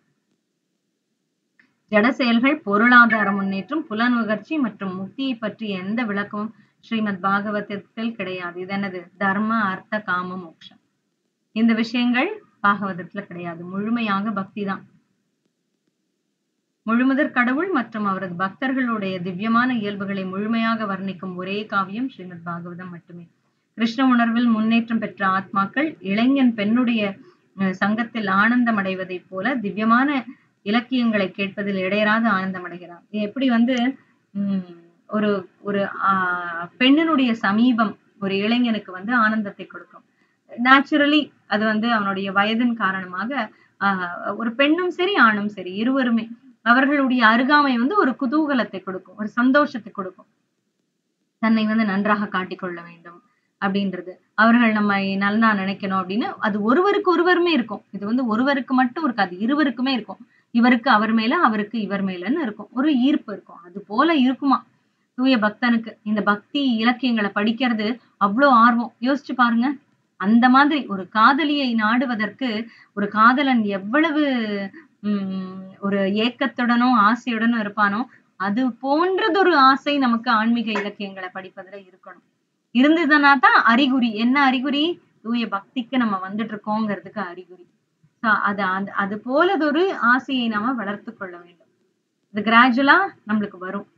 ஜட செயல்கள் பொருளாதார முன்னேற்றம் புலனுகர்ச்சி மற்றும் முக்தியை பற்றிய எந்த விளக்கமும் ஸ்ரீமத் பாகவதத்தில் கிடையாது இது என்னது தர்ம அர்த்த காம மோட்சம் இந்த விஷயங்கள் பாகவதத்துல கிடையாது முழுமையாக பக்தி தான் முழுமுதற் கடவுள் மற்றும் அவரது பக்தர்களுடைய திவ்யமான இயல்புகளை முழுமையாக வர்ணிக்கும் ஒரே காவியம் ஸ்ரீமத் பாகவதம் மட்டுமே கிருஷ்ண உணர்வில் முன்னேற்றம் பெற்ற ஆத்மாக்கள் இளைஞன் பெண்ணுடைய அஹ், சங்கத்தில் ஆனந்தம் அடைவதைப் போல திவ்யமான இலக்கியங்களை கேட்பதில் இடையராத ஆனந்தம் அடைகிறார் இது எப்படி வந்து உம் ஒரு ஒரு ஆஹ் பெண்ணினுடைய சமீபம் ஒரு இளைஞனுக்கு வந்து ஆனந்தத்தை கொடுக்கும் நேச்சுரலி அது வந்து அவனுடைய வயதின் காரணமாக ஆஹ் ஒரு பெண்ணும் சரி ஆணும் சரி இருவருமே அவர்களுடைய அருகாமை வந்து ஒரு குதூகலத்தை கொடுக்கும் ஒரு சந்தோஷத்தை கொடுக்கும் தன்னை வந்து நன்றாக காட்டிக்கொள்ள வேண்டும் அப்படின்றது அவர்கள் நம்மை நல்லா நினைக்கணும் அப்படின்னு அது ஒருவருக்கு ஒருவருமே இருக்கும் இது வந்து ஒருவருக்கு மட்டும் இருக்காது இருவருக்குமே இருக்கும் இவருக்கு அவர் மேல அவருக்கு இவர் மேலன்னு இருக்கும் ஒரு ஈர்ப்பு இருக்கும் அது போல இருக்குமா தூய பக்தனுக்கு இந்த பக்தி இலக்கியங்களை படிக்கிறது அவ்வளோ ஆர்வம் யோசிச்சு பாருங்க அந்த மாதிரி ஒரு காதலியை நாடுவதற்கு ஒரு காதலன் எவ்வளவு உம் ஒரு ஏக்கத்துடனும் ஆசையுடனும் இருப்பானோ அது போன்றதொரு ஆசை நமக்கு ஆன்மீக இலக்கியங்களை படிப்பதுல இருக்கணும் இருந்ததுன்னா தான் அறிகுறி என்ன அறிகுறி தூய பக்திக்கு நம்ம வந்துட்டு இருக்கோங்கிறதுக்கு அறிகுறி So, அது அது அது போலதொரு ஆசையை நாம வளர்த்து கொள்ள வேண்டும் இது கிராஜுவலா நம்மளுக்கு வரும்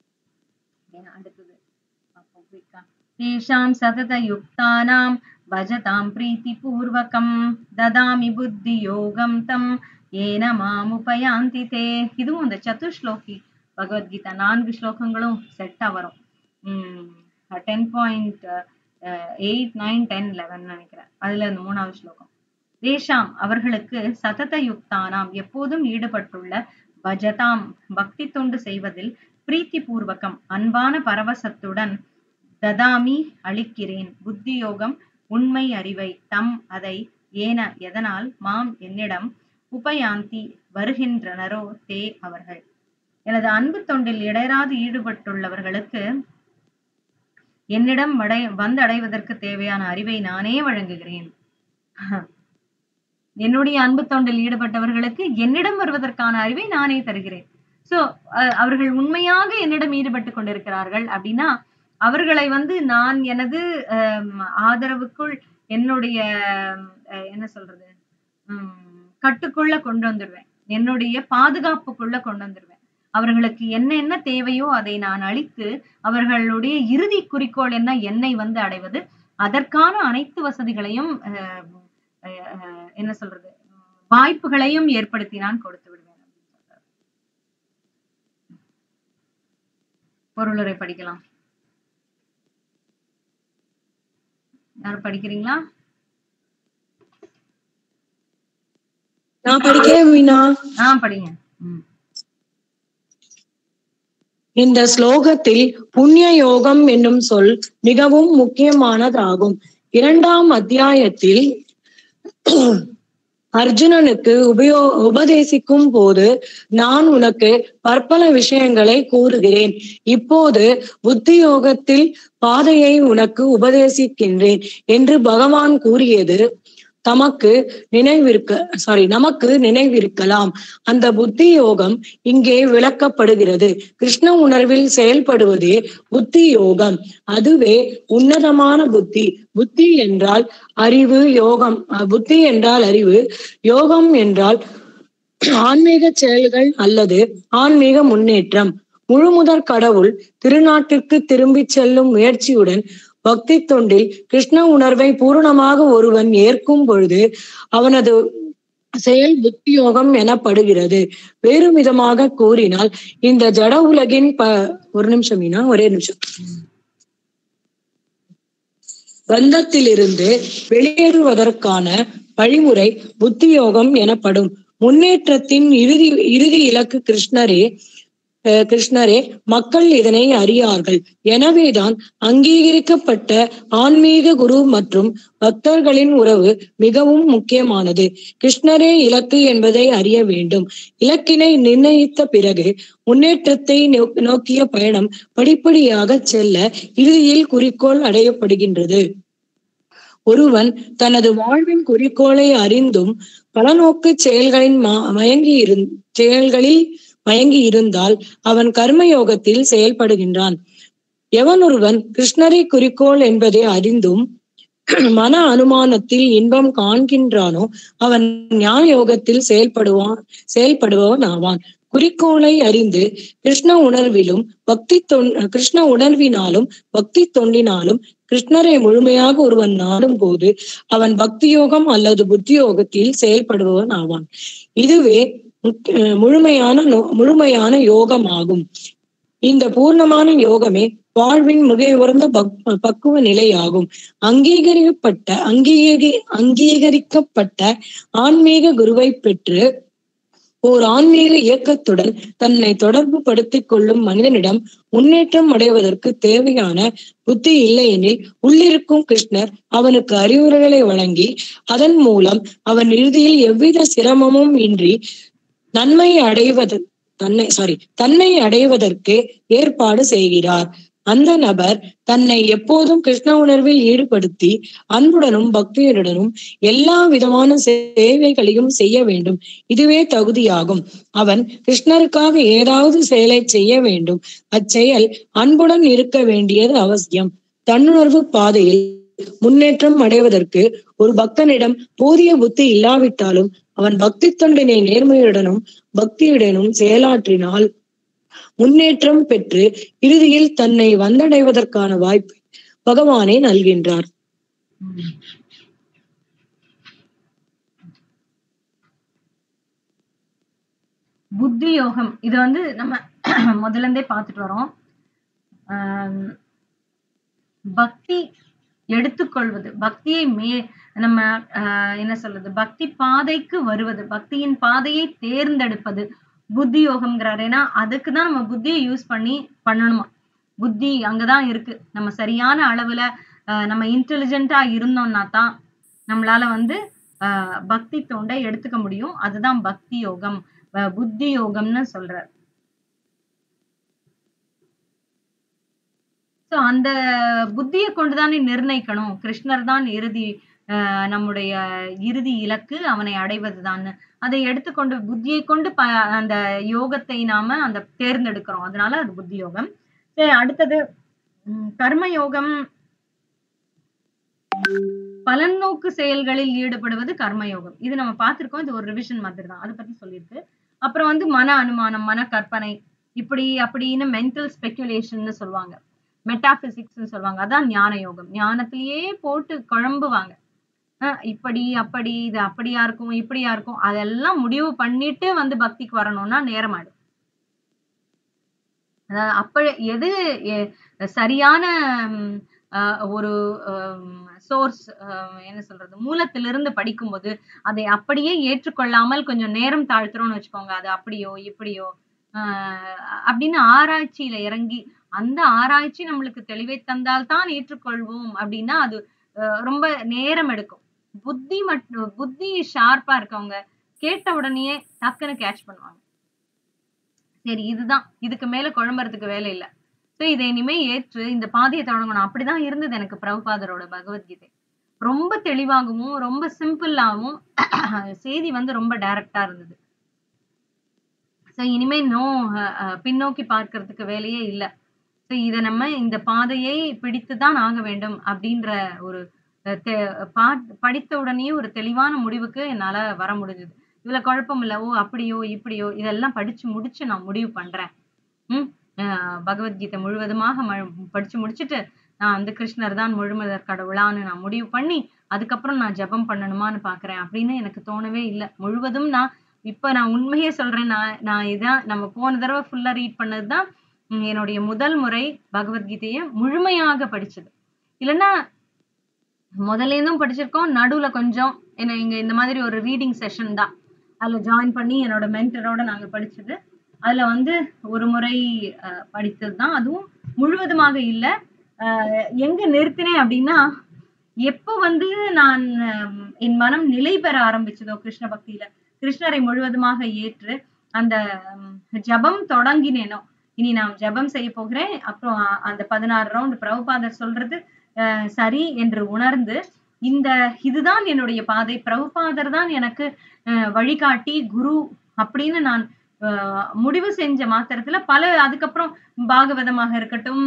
ஏன்னா அடுத்தது பார்ப்போம் quick ஆ. தேஷாம் சதத யுக்தானாம் பஜதாம் பிரீத்தி பூர்வகம் ததாமி புத்தி யோகம் தம் ஏன மாமுபயாந்தி தே இதுவும் இந்த சதுஸ்லோகி பகவத்கீதா நான்கு ஸ்லோகங்களும் செட்டா வரும் உம் ten point eight nine ten eleven நினைக்கிறேன் அதுல இந்த மூணாவது ஸ்லோகம் தேஷாம் அவர்களுக்கு சதத யுக்தானாம் எப்போதும் ஈடுபட்டுள்ள பஜதாம் பக்தி தொண்டு செய்வதில் பிரீத்தி பூர்வகம் அன்பான பரவசத்துடன் ததாமி அளிக்கிறேன் புத்தி யோகம் உண்மை அறிவை தம் அதை ஏன எதனால் மாம் என்னிடம் உபயாந்தி வருகின்றனரோ தே அவர்கள் எனது அன்பு தொண்டில் இடையராது ஈடுபட்டுள்ளவர்களுக்கு என்னிடம் வடை வந்தடைவதற்கு தேவையான அறிவை நானே வழங்குகிறேன் என்னுடைய அன்பு தொண்டில் ஈடுபட்டவர்களுக்கு என்னிடம் வருவதற்கான அறிவை நானே தருகிறேன் சோ அவர்கள் உண்மையாக என்னிடம் ஈடுபட்டு கொண்டிருக்கிறார்கள் அப்படின்னா அவர்களை வந்து நான் எனது ஆம், ஆதரவுக்குள் என்னுடைய அஹ், என்ன சொல்றது உம் கட்டுக்குள்ள கொண்டு வந்துடுவேன் என்னுடைய பாதுகாப்புக்குள்ள கொண்டு வந்துடுவேன் அவர்களுக்கு என்ன என்ன தேவையோ அதை நான் அளித்து அவர்களுடைய இறுதி குறிக்கோள் என்ன என்னை வந்து அடைவது அதற்கான அனைத்து வசதிகளையும் அஹ், அஹ், அஹ், என்ன சொல்றது வாய்ப்புகளையும் ஏற்படுத்தி நான் கொடுத்து விடுவேன் அப்படின்னு சொல்றாரு. பொருளுரை படிக்கலாம் யாரும் படிக்கிறீங்களா நான் படிக்கிறேன் மீனா ஆ படிங்க ம் இந்த ஸ்லோகத்தில் புண்ணிய யோகம் என்னும் சொல் மிகவும் முக்கியமானதாகும் இரண்டாம் அத்தியாயத்தில் அர்ஜுனனுக்கு உபயோ உபதேசிக்கும் போது நான் உனக்கு பற்பல விஷயங்களை கூறுகிறேன் இப்போது புத்தி யோகத்தில் பாதையை உனக்கு உபதேசிக்கின்றேன் என்று பகவான் கூறியது தமக்கு நினைவிருக்க சாரி நமக்கு நினைவிருக்கலாம் அந்த புத்தி யோகம் இங்கே விளக்கப்படுகிறது கிருஷ்ண உணர்வில் செயல்படுவதே புத்தி யோகம் அதுவே உன்னதமான புத்தி புத்தி என்றால் அறிவு யோகம் அஹ் புத்தி என்றால் அறிவு யோகம் என்றால் ஆன்மீக செயல்கள் அல்லது ஆன்மீக முன்னேற்றம் முழுமுதற் கடவுள் திருநாட்டிற்கு திரும்பிச் செல்லும் முயற்சியுடன் பக்தி தொண்டில் கிருஷ்ண உணர்வை பூரணமாக ஒருவன் ஏற்கும் பொழுது அவனது செயல் புத்தி யோகம் எனப்படுகிறது வேறு விதமாக கூறினால் இந்த ஜட உலகின் ப ஒரு நிமிஷம் மீனா ஒரே நிமிஷம் பந்தத்திலிருந்து வெளியேறுவதற்கான வழிமுறை புத்தி யோகம் எனப்படும் முன்னேற்றத்தின் இறுதி இறுதி இலக்கு கிருஷ்ணரே அஹ், கிருஷ்ணரே மக்கள் இதனை அறியார்கள் எனவேதான் அங்கீகரிக்கப்பட்ட ஆன்மீக குரு மற்றும் பக்தர்களின் உறவு மிகவும் முக்கியமானது கிருஷ்ணரே இலக்கு என்பதை அறிய வேண்டும் இலக்கினை நிர்ணயித்த பிறகு முன்னேற்றத்தை நோ- நோக்கிய பயணம் படிப்படியாக செல்ல இறுதியில் குறிக்கோள் அடையப்படுகின்றது ஒருவன் தனது வாழ்வின் குறிக்கோளை அறிந்தும் பலநோக்கு செயல்களின் மா- மயங்கி இருந் செயல்களில் மயங்கி இருந்தால் அவன் கர்மயோகத்தில் செயல்படுகின்றான் எவனொருவன் கிருஷ்ணரை குறிக்கோள் என்பதை அறிந்தும் மன அனுமானத்தில் இன்பம் காண்கின்றானோ அவன் ஞான யோகத்தில் செயல்படுவான் செயல்படுபவன் ஆவான் குறிக்கோளை அறிந்து கிருஷ்ண உணர்விலும் பக்தி தொன் கிருஷ்ண உணர்வினாலும் பக்தி தொண்டினாலும் கிருஷ்ணரை முழுமையாக ஒருவன் நாடும் போது அவன் பக்தி யோகம் அல்லது புத்தி யோகத்தில் செயல்படுபவன் ஆவான் இதுவே முக்- அஹ் முழுமையான நோ- முழுமையான யோகம் ஆகும் இந்த பூர்ணமான யோகமே வாழ்வின் மிக உயர்ந்த பக்- பக்குவ நிலையாகும் அங்கீகரிக்கப்பட்ட அங்கீகரி அங்கீகரிக்கப்பட்ட ஆன்மீக குருவை பெற்று ஓர் ஆன்மீக இயக்கத்துடன் தன்னை தொடர்பு படுத்திக் கொள்ளும் மனிதனிடம் முன்னேற்றம் அடைவதற்கு தேவையான புத்தி இல்லையெனில் உள்ளிருக்கும் கிருஷ்ணர் அவனுக்கு அறிவுரைகளை வழங்கி அதன் மூலம் அவன் இறுதியில் எவ்வித சிரமமும் இன்றி நன்மை அடைவது தன்னை சாரி தன்னை அடைவதற்கு ஏற்பாடு செய்கிறார் அந்த நபர் தன்னை எப்போதும் கிருஷ்ண உணர்வில் ஈடுபடுத்தி அன்புடனும் பக்தியுடனும் எல்லா விதமான சேவைகளையும் செய்ய வேண்டும் இதுவே தகுதியாகும் அவன் கிருஷ்ணருக்காக ஏதாவது செயலை செய்ய வேண்டும் அச்செயல் அன்புடன் இருக்க வேண்டியது அவசியம் தன்னுணர்வு பாதையில் முன்னேற்றம் அடைவதற்கு ஒரு பக்தனிடம் போதிய புத்தி இல்லாவிட்டாலும் அவன் பக்தி தொண்டினை நேர்மையுடனும் பக்தியுடனும் செயலாற்றினால் முன்னேற்றம் பெற்று இறுதியில் தன்னை வந்தடைவதற்கான வாய்ப்பை பகவானே நல்கின்றார் ம். புத்தி யோகம் இது வந்து நம்ம முதல்ல இருந்தே பார்த்துட்டு வரோம் ஆம், பக்தி எடுத்துக்கொள்வது பக்தியை மே நம்ம ஆஹ், என்ன சொல்றது பக்தி பாதைக்கு வருவது பக்தியின் பாதையை தேர்ந்தெடுப்பது புத்தி யோகம்ங்கிறாரு ஏன்னா அதுக்கு தான் நம்ம புத்தியை யூஸ் பண்ணி பண்ணணுமா புத்தி அங்கதான் இருக்கு நம்ம சரியான அளவுல ஆஹ், நம்ம இன்டெலிஜென்ட்டா இருந்தோம்னா தான் நம்மளால வந்து ஆஹ், பக்தி தொண்டை எடுத்துக்க முடியும் அதுதான் பக்தி யோகம் ஆஹ், புத்தி யோகம்னு சொல்றார் சோ அந்த புத்தியை கொண்டுதானே நிர்ணயிக்கணும் கிருஷ்ணர் தான் இறுதி ஆஹ் நம்முடைய இறுதி இலக்கு அவனை அடைவதுதான் அதை எடுத்துக்கொண்டு புத்தியை கொண்டு ப அந்த யோகத்தை நாம அந்த தேர்ந்தெடுக்கிறோம் அதனால அது புத்தி யோகம் சரி அடுத்தது உம் கர்ம யோகம் பலநோக்கு செயல்களில் ஈடுபடுவது கர்மயோகம் இது நம்ம பார்த்திருக்கோம் இது ஒரு ரிவிஷன் மாதிரி தான் அதை பத்தி சொல்லியிருக்கு அப்புறம் வந்து மன அனுமானம் மன கற்பனை இப்படி அப்படின்னு மென்டல் ஸ்பெக்குலேஷன்னு சொல்லுவாங்க மெட்டாபிசிக்ஸ்னு சொல்லுவாங்க அதான் ஞான யோகம் ஞானத்திலேயே போட்டு குழம்புவாங்க அஹ் இப்படி அப்படி இது அப்படியா இருக்கும் இப்படியா இருக்கும் அதெல்லாம் முடிவு பண்ணிட்டு வந்து பக்திக்கு வரணும்னா நேரம் ஆயிடும் அதாவது அப்ப எது எ- சரியான ம், ஆஹ் ஒரு சோர்ஸ் என்ன சொல்றது மூலத்திலிருந்து படிக்கும்போது அதை அப்படியே ஏற்றுக்கொள்ளாமல் கொஞ்சம் நேரம் தாழ்த்துறோம்னு வச்சுக்கோங்க அது அப்படியோ இப்படியோ ஆஹ் அப்படின்னு ஆராய்ச்சியில இறங்கி அந்த ஆராய்ச்சி நம்மளுக்கு தெளிவை தந்தால் தான் ஏற்றுக்கொள்வோம் அப்படின்னா அது ஆஹ் ரொம்ப நேரம் எடுக்கும் புத்தி மட்டும் புத்தி ஷார்ப்பா இருக்கவங்க கேட்ட உடனேயே டக்குன்னு கேட்ச் பண்ணுவாங்க சரி இதுதான் இதுக்கு மேல குழம்புறதுக்கு வேலை இல்ல சோ இதை இனிமே ஏற்று இந்த பாதையை தொடங்கணும் அப்படிதான் இருந்தது எனக்கு பிரபுபாதரோட பகவத்கீதை ரொம்ப தெளிவாகவும் ரொம்ப சிம்பிளாகவும் செய்தி வந்து ரொம்ப டைரக்டா இருந்தது சோ இனிமே நோ பின்னோக்கி பார்க்கிறதுக்கு வேலையே இல்ல சோ இத நம்ம இந்த பாதையை பிடித்துதான் ஆக வேண்டும் அப்படின்ற ஒரு அஹ், தெ- பா- படித்த உடனே ஒரு தெளிவான முடிவுக்கு என்னால வர முடிஞ்சது இதுல குழப்பம் இல்ல ஓ அப்படியோ இப்படியோ இதெல்லாம் படிச்சு முடிச்சு நான் முடிவு பண்றேன் உம் அஹ் பகவத்கீதை முழுவதுமாக ம- படிச்சு முடிச்சுட்டு நான் வந்து கிருஷ்ணர் தான் முழுமுதற் கடவுளான்னு நான் முடிவு பண்ணி அதுக்கப்புறம் நான் ஜெபம் பண்ணணுமான்னு பாக்குறேன் அப்படின்னு எனக்கு தோணவே இல்லை முழுவதும் நான் இப்ப நான் உண்மையே சொல்றேன் நான் நான் இதான் நம்ம போன தடவை ஃபுல்லா ரீட் பண்ணதுதான் உம் என்னுடைய முதல் முறை பகவத்கீதைய முழுமையாக படிச்சது இல்லைன்னா முதல்ல இருந்தும் படிச்சிருக்கோம் நடுவுல கொஞ்சம் என்ன இங்க இந்த மாதிரி ஒரு ரீடிங் செஷன் தான் அதுல ஜாயின் பண்ணி என்னோட மென்டரோட நாங்க படிச்சது அதுல வந்து ஒரு முறை அஹ், படித்ததுதான் அதுவும் முழுவதுமாக இல்ல அஹ், எங்க நிறுத்தினேன் அப்படின்னா எப்போ வந்து நான் ஹம், என் மனம் நிலை பெற ஆரம்பிச்சதோ கிருஷ்ண பக்தியில கிருஷ்ணரை முழுவதுமாக ஏற்று அந்த ஹம், ஜபம் தொடங்கினேனோ இனி நான் ஜபம் செய்ய போகிறேன் அப்புறம் அ- அந்த பதினாறு ரவுண்ட் பிரபுபாதர் சொல்றது அஹ், சரி என்று உணர்ந்து இந்த இதுதான் என்னுடைய பாதை பிரபுபாதர் தான் எனக்கு அஹ், வழிகாட்டி குரு அப்படின்னு நான் அஹ், முடிவு செஞ்ச மாத்திரத்துல பல அதுக்கப்புறம் பாகவதமாக இருக்கட்டும்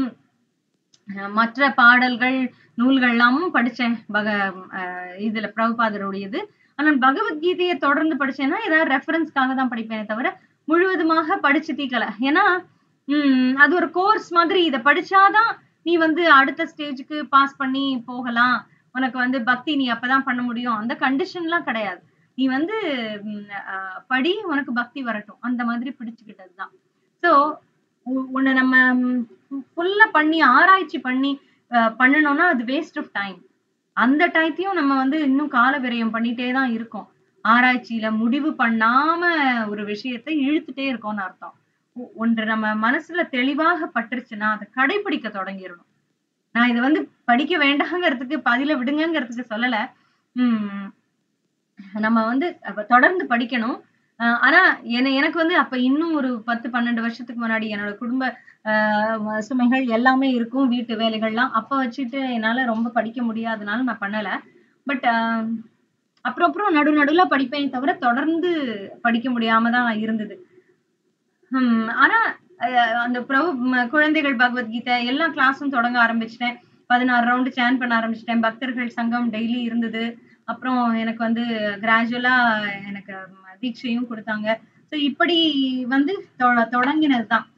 அஹ் மற்ற பாடல்கள் நூல்கள் எல்லாமும் படிச்சேன் பக அஹ் இதுல பிரபுபாதருடையது ஆனால் பகவத்கீதையை தொடர்ந்து படிச்சேன்னா ஏதாவது ரெஃபரன்ஸ்க்காக தான் படிப்பேனே தவிர முழுவதுமாக படிச்சு தீக்கல ஏன்னா உம் அது ஒரு கோர்ஸ் மாதிரி இதை படிச்சாதான் நீ வந்து அடுத்த ஸ்டேஜுக்கு பாஸ் பண்ணி போகலாம் உனக்கு வந்து பக்தி நீ அப்பதான் பண்ண முடியும் அந்த கண்டிஷன்லாம் கிடையாது நீ வந்து உம் அஹ் படி உனக்கு பக்தி வரட்டும் அந்த மாதிரி பிடிச்சுக்கிட்டதுதான் சோ உன்னை நம்ம ஃபுல்லா பண்ணி ஆராய்ச்சி பண்ணி அஹ் பண்ணணும்னா அது வேஸ்ட் ஆஃப் டைம் அந்த டயத்தையும் நம்ம வந்து இன்னும் கால விரயம் பண்ணிட்டே தான் இருக்கோம் ஆராய்ச்சியில முடிவு பண்ணாம ஒரு விஷயத்தை இழுத்துட்டே இருக்கோம்னு அர்த்தம் ஒ- ஒன்று நம்ம மனசுல தெளிவாக பட்டுருச்சுன்னா அதை கடைபிடிக்க தொடங்கிடணும் நான் இதை வந்து படிக்க வேண்டாங்கிறதுக்கு பதில விடுங்கங்கிறதுக்கு சொல்லல உம் நம்ம வந்து அப்ப தொடர்ந்து படிக்கணும் அஹ் ஆனா என எனக்கு வந்து அப்ப இன்னும் ஒரு பத்து பன்னெண்டு வருஷத்துக்கு முன்னாடி என்னோட குடும்ப ஆஹ் சுமைகள் எல்லாமே இருக்கும் வீட்டு வேலைகள்லாம் அப்ப வச்சுட்டு என்னால ரொம்ப படிக்க முடியாதனால நான் பண்ணல பட் அப்புறம் அப்புறம் நடு நடுவுல படிப்பேன் தவிர தொடர்ந்து படிக்க முடியாம தான் இருந்தது ஹம் ஆனா அஹ் அந்த பிரபு ம- குழந்தைகள் பகவத்கீதை எல்லா கிளாஸும் தொடங்க ஆரம்பிச்சிட்டேன் பதினாறு ரவுண்டு சேன் பண்ண ஆரம்பிச்சிட்டேன் பக்தர்கள் சங்கம் டெய்லி இருந்தது அப்புறம் எனக்கு வந்து கிராஜுவலா எனக்கு ம, தீட்சையும் கொடுத்தாங்க ஸோ இப்படி வந்து தொ- தொடங்கினதுதான்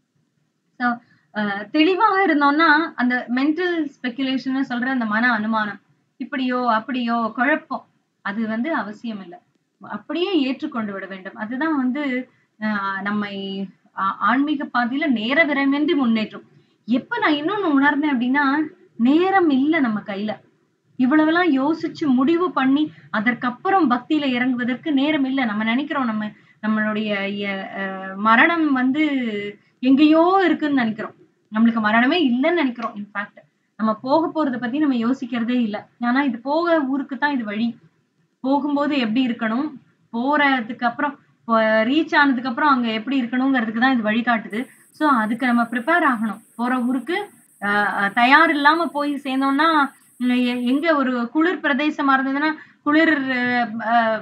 ஸோ தெளிவாக இருந்தோம்னா அந்த மென்டல் ஸ்பெகுலேஷன் சொல்ற அந்த மன அனுமானம் இப்படியோ அப்படியோ குழப்பம் அது வந்து அவசியம் இல்லை அப்படியே ஏற்றுக்கொண்டு விட வேண்டும் அதுதான் வந்து ஆஹ் நம்மை ஆ- ஆன்மீக பாதையில நேர விரமின்றி முன்னேற்றும் எப்ப நான் இன்னொன்னு உணர்ந்தேன் அப்படின்னா நேரம் இல்லை நம்ம கையில இவ்வளவெல்லாம் யோசிச்சு முடிவு பண்ணி அதற்கப்புறம் பக்தியில இறங்குவதற்கு நேரம் இல்லை நம்ம நினைக்கிறோம் நம்ம நம்மளுடைய எ- அஹ் மரணம் வந்து எங்கேயோ இருக்குன்னு நினைக்கிறோம் நம்மளுக்கு மரணமே இல்லைன்னு நினைக்கிறோம் இன்ஃபேக்ட் நம்ம போக போறதை பத்தி நம்ம யோசிக்கிறதே இல்லை ஆனா இது போக ஊருக்கு தான் இது வழி போகும்போது எப்படி இருக்கணும் போறதுக்கு அப்புறம் ரீச் ஆனதுக்கு அப்புறம் அங்க எப்படி இருக்கணுங்கிறதுக்கு தான் இது வழிகாட்டுது சோ அதுக்கு நம்ம ப்ரிப்பேர் ஆகணும் போற ஊருக்கு ஆஹ் ஆஹ் தயார் இல்லாம போய் சேர்ந்தோம்னா உம் எ- எங்க ஒரு குளிர் பிரதேசமா இருந்ததுன்னா குளிர் ஆஹ் ஆஹ்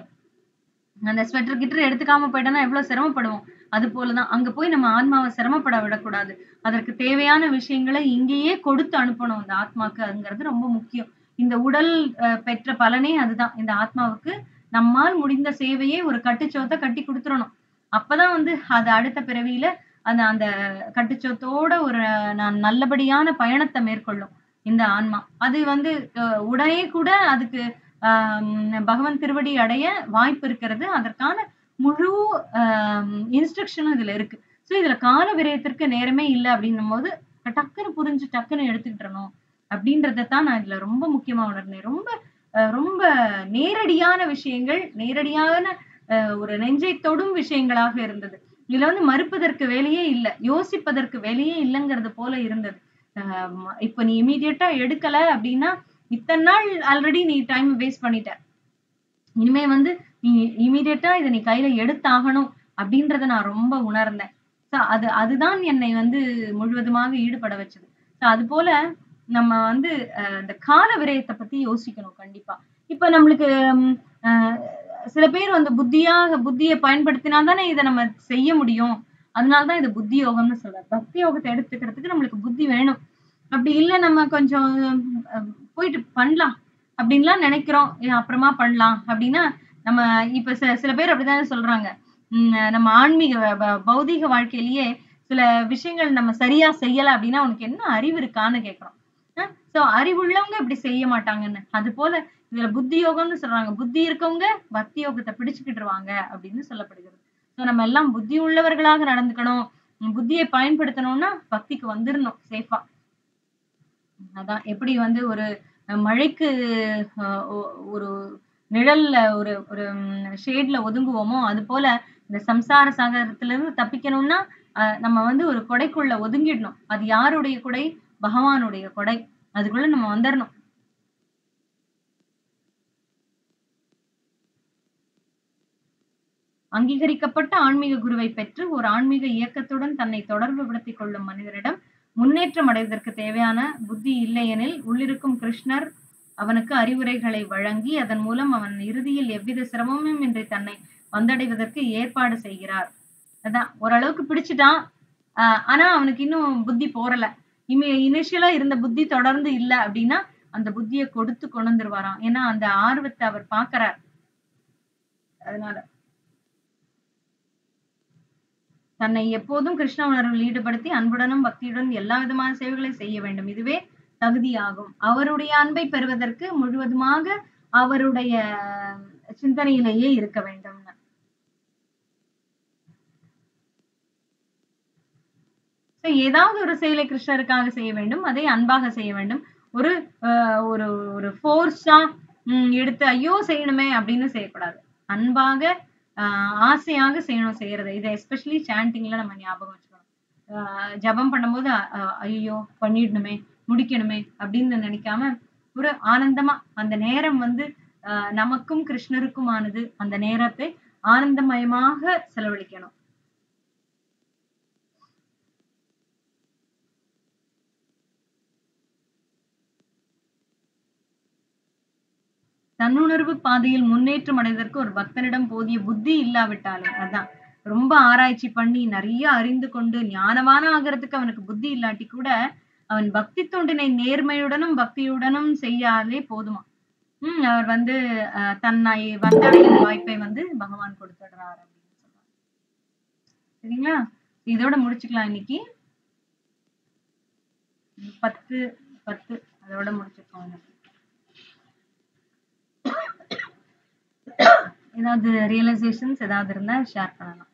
அந்த ஸ்வெட்டர் கிட்டர் எடுத்துக்காம போயிட்டோம்னா எவ்வளவு சிரமப்படுவோம் அது போலதான் அங்க போய் நம்ம ஆத்மாவை சிரமப்பட விடக்கூடாது அதற்கு தேவையான விஷயங்களை இங்கேயே கொடுத்து அனுப்பணும் அந்த ஆத்மாக்குங்கிறது ரொம்ப முக்கியம் இந்த உடல் அஹ், பெற்ற பலனே அதுதான் இந்த ஆத்மாவுக்கு நம்மால் முடிந்த சேவையை ஒரு கட்டுச்சோத்தை கட்டி கொடுத்துடணும் அப்பதான் வந்து அது அடுத்த பிறவியில அந்த அந்த கட்டுச்சோத்தோட ஒரு நான் நல்லபடியான பயணத்தை மேற்கொள்ளும் இந்த ஆன்மா அது வந்து அஹ், உடனே கூட அதுக்கு ஆஹ் பகவான் திருவடி அடைய வாய்ப்பு இருக்கிறது அதற்கான முழு இன்ஸ்ட்ரக்ஷனும் இதுல இருக்கு சோ இதுல கால விரயத்திற்கு நேரமே இல்லை அப்படின்னும் போது டக்குன்னு புரிஞ்சு டக்குன்னு எடுத்துக்கிட்டணும் அப்படின்றத தான் நான் இதுல ரொம்ப முக்கியமா உணர்ந்தேன் ரொம்ப அஹ் ரொம்ப நேரடியான விஷயங்கள் நேரடியான அஹ் ஒரு நெஞ்சை தொடும் விஷயங்களாக இருந்தது இதுல வந்து மறுப்பதற்கு வேலையே இல்லை யோசிப்பதற்கு வேலையே இல்லைங்கிறது போல இருந்தது ஆஹ் இப்ப நீ இமீடியட்டா எடுக்கல அப்படின்னா இத்தனை நாள் ஆல்ரெடி நீ டைம் வேஸ்ட் பண்ணிட்ட இனிமே வந்து நீ இமீடியட்டா இதை நீ கையில எடுத்தாகணும் அப்படின்றத நான் ரொம்ப உணர்ந்தேன் So அது அதுதான் என்னை வந்து முழுவதுமாக ஈடுபட வச்சது So அது போல நம்ம வந்து அஹ், இந்த கால விரயத்தை பத்தி யோசிக்கணும் கண்டிப்பா இப்ப நம்மளுக்கு ம், அஹ், சில பேர் வந்து புத்தியாக புத்தியை பயன்படுத்தினா தானே இதை நம்ம செய்ய முடியும் அதனாலதான் இது புத்தி யோகம்னு சொல்றாரு பக்தி யோகத்தை எடுத்துக்கிறதுக்கு நம்மளுக்கு புத்தி வேணும் அப்படி இல்ல நம்ம கொஞ்சம் அஹ், போயிட்டு பண்ணலாம் அப்படின்லாம் நினைக்கிறோம் ஏ, அப்புறமா பண்ணலாம் அப்படின்னா நம்ம இப்ப சில சில பேர் அப்படித்தானே சொல்றாங்க உம் நம்ம ஆன்மீக வ- வ- பௌதீக வாழ்க்கையிலேயே சில விஷயங்கள் நம்ம சரியா செய்யல அப்படின்னா உனக்கு என்ன அறிவு இருக்கான்னு கேக்குறோம் சோ அறிவுள்ளவங்க இப்படி செய்ய மாட்டாங்கன்னு அது போல இதுல புத்தி யோகம்னு சொல்றாங்க புத்தி இருக்கவங்க பக்தி யோகத்தை பிடிச்சுக்கிட்டுருவாங்க அப்படின்னு சொல்லப்படுகிறது சோ நம்ம எல்லாம் புத்தி உள்ளவர்களாக நடந்துக்கணும் உம் புத்தியை பயன்படுத்தணும்னா பக்திக்கு வந்துடணும் சேஃபா அதான் எப்படி வந்து ஒரு அஹ், மழைக்கு அஹ், ஒ- ஒரு நிழல்ல ஒரு ஒரு ஷேட்ல ஒதுங்குவோமோ அது போல இந்த சம்சார சாகரத்துல இருந்து தப்பிக்கணும்னா அஹ், நம்ம வந்து ஒரு கொடைக்குள்ள ஒதுங்கிடணும் அது யாருடைய கொடை பகவானுடைய கொடை அதுக்குள்ள நம்ம வந்துடணும் அங்கீகரிக்கப்பட்ட ஆன்மீக குருவை பெற்று ஒரு ஆன்மீக இயக்கத்துடன் தன்னை தொடர்பு படுத்திக் கொள்ளும் மனிதரிடம் முன்னேற்றம் அடைவதற்கு தேவையான புத்தி இல்லையெனில் உள்ளிருக்கும் கிருஷ்ணர் அவனுக்கு அறிவுரைகளை வழங்கி அதன் மூலம் அவன் இறுதியில் எவ்வித சிரமமும் இன்றி தன்னை வந்தடைவதற்கு ஏற்பாடு செய்கிறார் அதான் ஓரளவுக்கு பிடிச்சிட்டான் ஆஹ் ஆனா அவனுக்கு இன்னும் புத்தி போறல இமி இனிஷியலா இருந்த புத்தி தொடர்ந்து இல்ல அப்படின்னா அந்த புத்தியை கொடுத்து கொண்டு வந்துருவாராம் ஏன்னா அந்த ஆர்வத்தை அவர் பாக்குறார் அதனால தன்னை எப்போதும் கிருஷ்ண உணர்வில் ஈடுபடுத்தி அன்புடனும் பக்தியுடன் எல்லா விதமான சேவைகளை செய்ய வேண்டும் இதுவே தகுதியாகும் அவருடைய அன்பை பெறுவதற்கு முழுவதுமாக அவருடைய சிந்தனையிலேயே இருக்க வேண்டும் So, ஏதாவது ஒரு செயலை கிருஷ்ணருக்காக செய்ய வேண்டும் அதை அன்பாக செய்ய வேண்டும் ஒரு ஆஹ், ஒரு ஒரு ஃபோர்ஸா எடுத்து ஐயோ செய்யணுமே அப்படின்னு செய்யக்கூடாது அன்பாக ஆஹ், ஆசையாக செய்யணும் செய்யறது இதை எஸ்பெஷலி சாண்டிங்ல நம்ம ஞாபகம் வச்சுக்கணும் ஆஹ், ஜெபம் பண்ணும்போது அஹ், ஐயோ பண்ணிடணுமே முடிக்கணுமே அப்படின்னு நினைக்காம ஒரு ஆனந்தமா அந்த நேரம் வந்து ஆஹ், நமக்கும் கிருஷ்ணருக்குமானது அந்த நேரத்தை ஆனந்தமயமாக செலவழிக்கணும் தன்னுணர்வு பாதையில் முன்னேற்றம் அடைவதற்கு ஒரு பக்தனிடம் போதிய புத்தி இல்லாவிட்டாலும் அதான் ரொம்ப ஆராய்ச்சி பண்ணி நிறைய அறிந்து கொண்டு ஞானவான ஆகிறதுக்கு அவனுக்கு புத்தி இல்லாட்டி கூட அவன் பக்தி தொண்டினை நேர்மையுடனும் பக்தியுடனும் செய்யாலே போதுமா ஹம் அவர் வந்து அஹ், தன்னை வந்தடையும் வாய்ப்பை வந்து பகவான் கொடுத்துடுறார் அப்படின்னு சொல்றாங்க சரிங்களா இதோட முடிச்சுக்கலாம் இன்னைக்கு பத்து பத்து அதோட முடிச்சுக்கோங்க ஏதாவது ரியலைசேஷன்ஸ் ஏதாவது இருந்தா ஷேர் பண்ணலாம்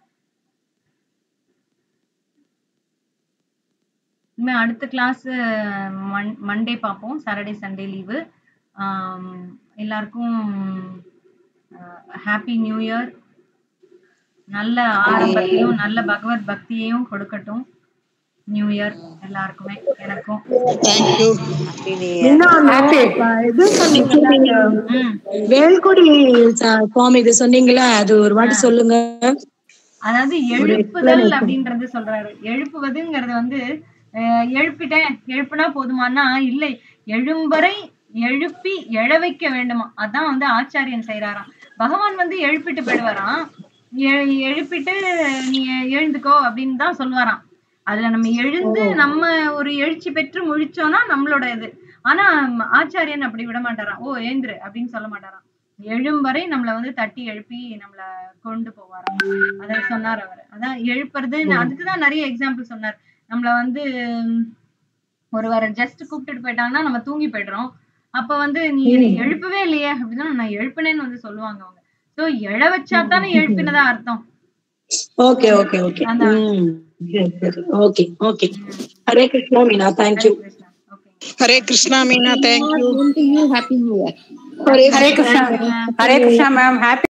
இனிமே அடுத்த கிளாஸ் மண்டே பார்ப்போம் சாட்டர்டே சண்டே லீவு எல்லாருக்கும் ஹாப்பி நியூ இயர் நல்ல ஆரம்பத்தையும் நல்ல பகவத் பக்தியையும் கொடுக்கட்டும் நியூ இயர் எல்லாருக்குமே எனக்கும் தேங்க்யூ இன்னும் அந்த இது சொன்னீங்கல்ல, ம் வேல்குடி ச- சுவாமி இது சொன்னீங்களா அது ஒரு வாட்டி சொல்லுங்க அதாவது எழுப்புதல் அப்படின்றது சொல்றாரு எழுப்புவதுங்கிறது வந்து அஹ், எழுப்பிட்டேன் எழுப்புனா போதுமானா இல்லை எழும்பரை எழுப்பி எழ வைக்க வேண்டுமா அதான் வந்து ஆச்சாரியன் செய்யறாராம் பகவான் வந்து எழுப்பிட்டு போயிடுவாராம் எ- எழுப்பிட்டு நீ எழுந்துக்கோ அப்படின்னு தான் சொல்லுவாராம் அதுல நம்ம எழுந்து நம்ம ஒரு எழுச்சி பெற்று முழிச்சோம்னா நம்மளோட இது ஆனா ம், ஆச்சாரியன் அப்படி விட மாட்டாராம் ஓ எழுந்துரு அப்படின்னு சொல்ல மாட்டாராம் எழும் வரை நம்மள வந்து தட்டி எழுப்பி நம்மள கொண்டு போவாராம் அதை சொன்னார் அவர் அதான் எழுப்புறது அதுக்குதான் நிறைய எக்ஸாம்பிள் சொன்னார் நம்மள வந்து ம், ஒருவரை ஜஸ்ட் கூப்பிட்டுட்டு போயிட்டாங்கன்னா நம்ம தூங்கி போயிடுறோம் அப்ப வந்து நீ என்னை எழுப்பவே இல்லையே அப்படின்னா நான் எழுப்பினேன்னு வந்து சொல்லுவாங்க அவங்க சோ எழ வச்சா தானே எழுப்பினதா அர்த்தம் ஓகே ஓகே ஓகே அதான். Okay okay Hare Krishna Meena thank you Krishna okay Hare Krishna Meena thank you happy new year Hare Krishna Hare Krishna ma'am happy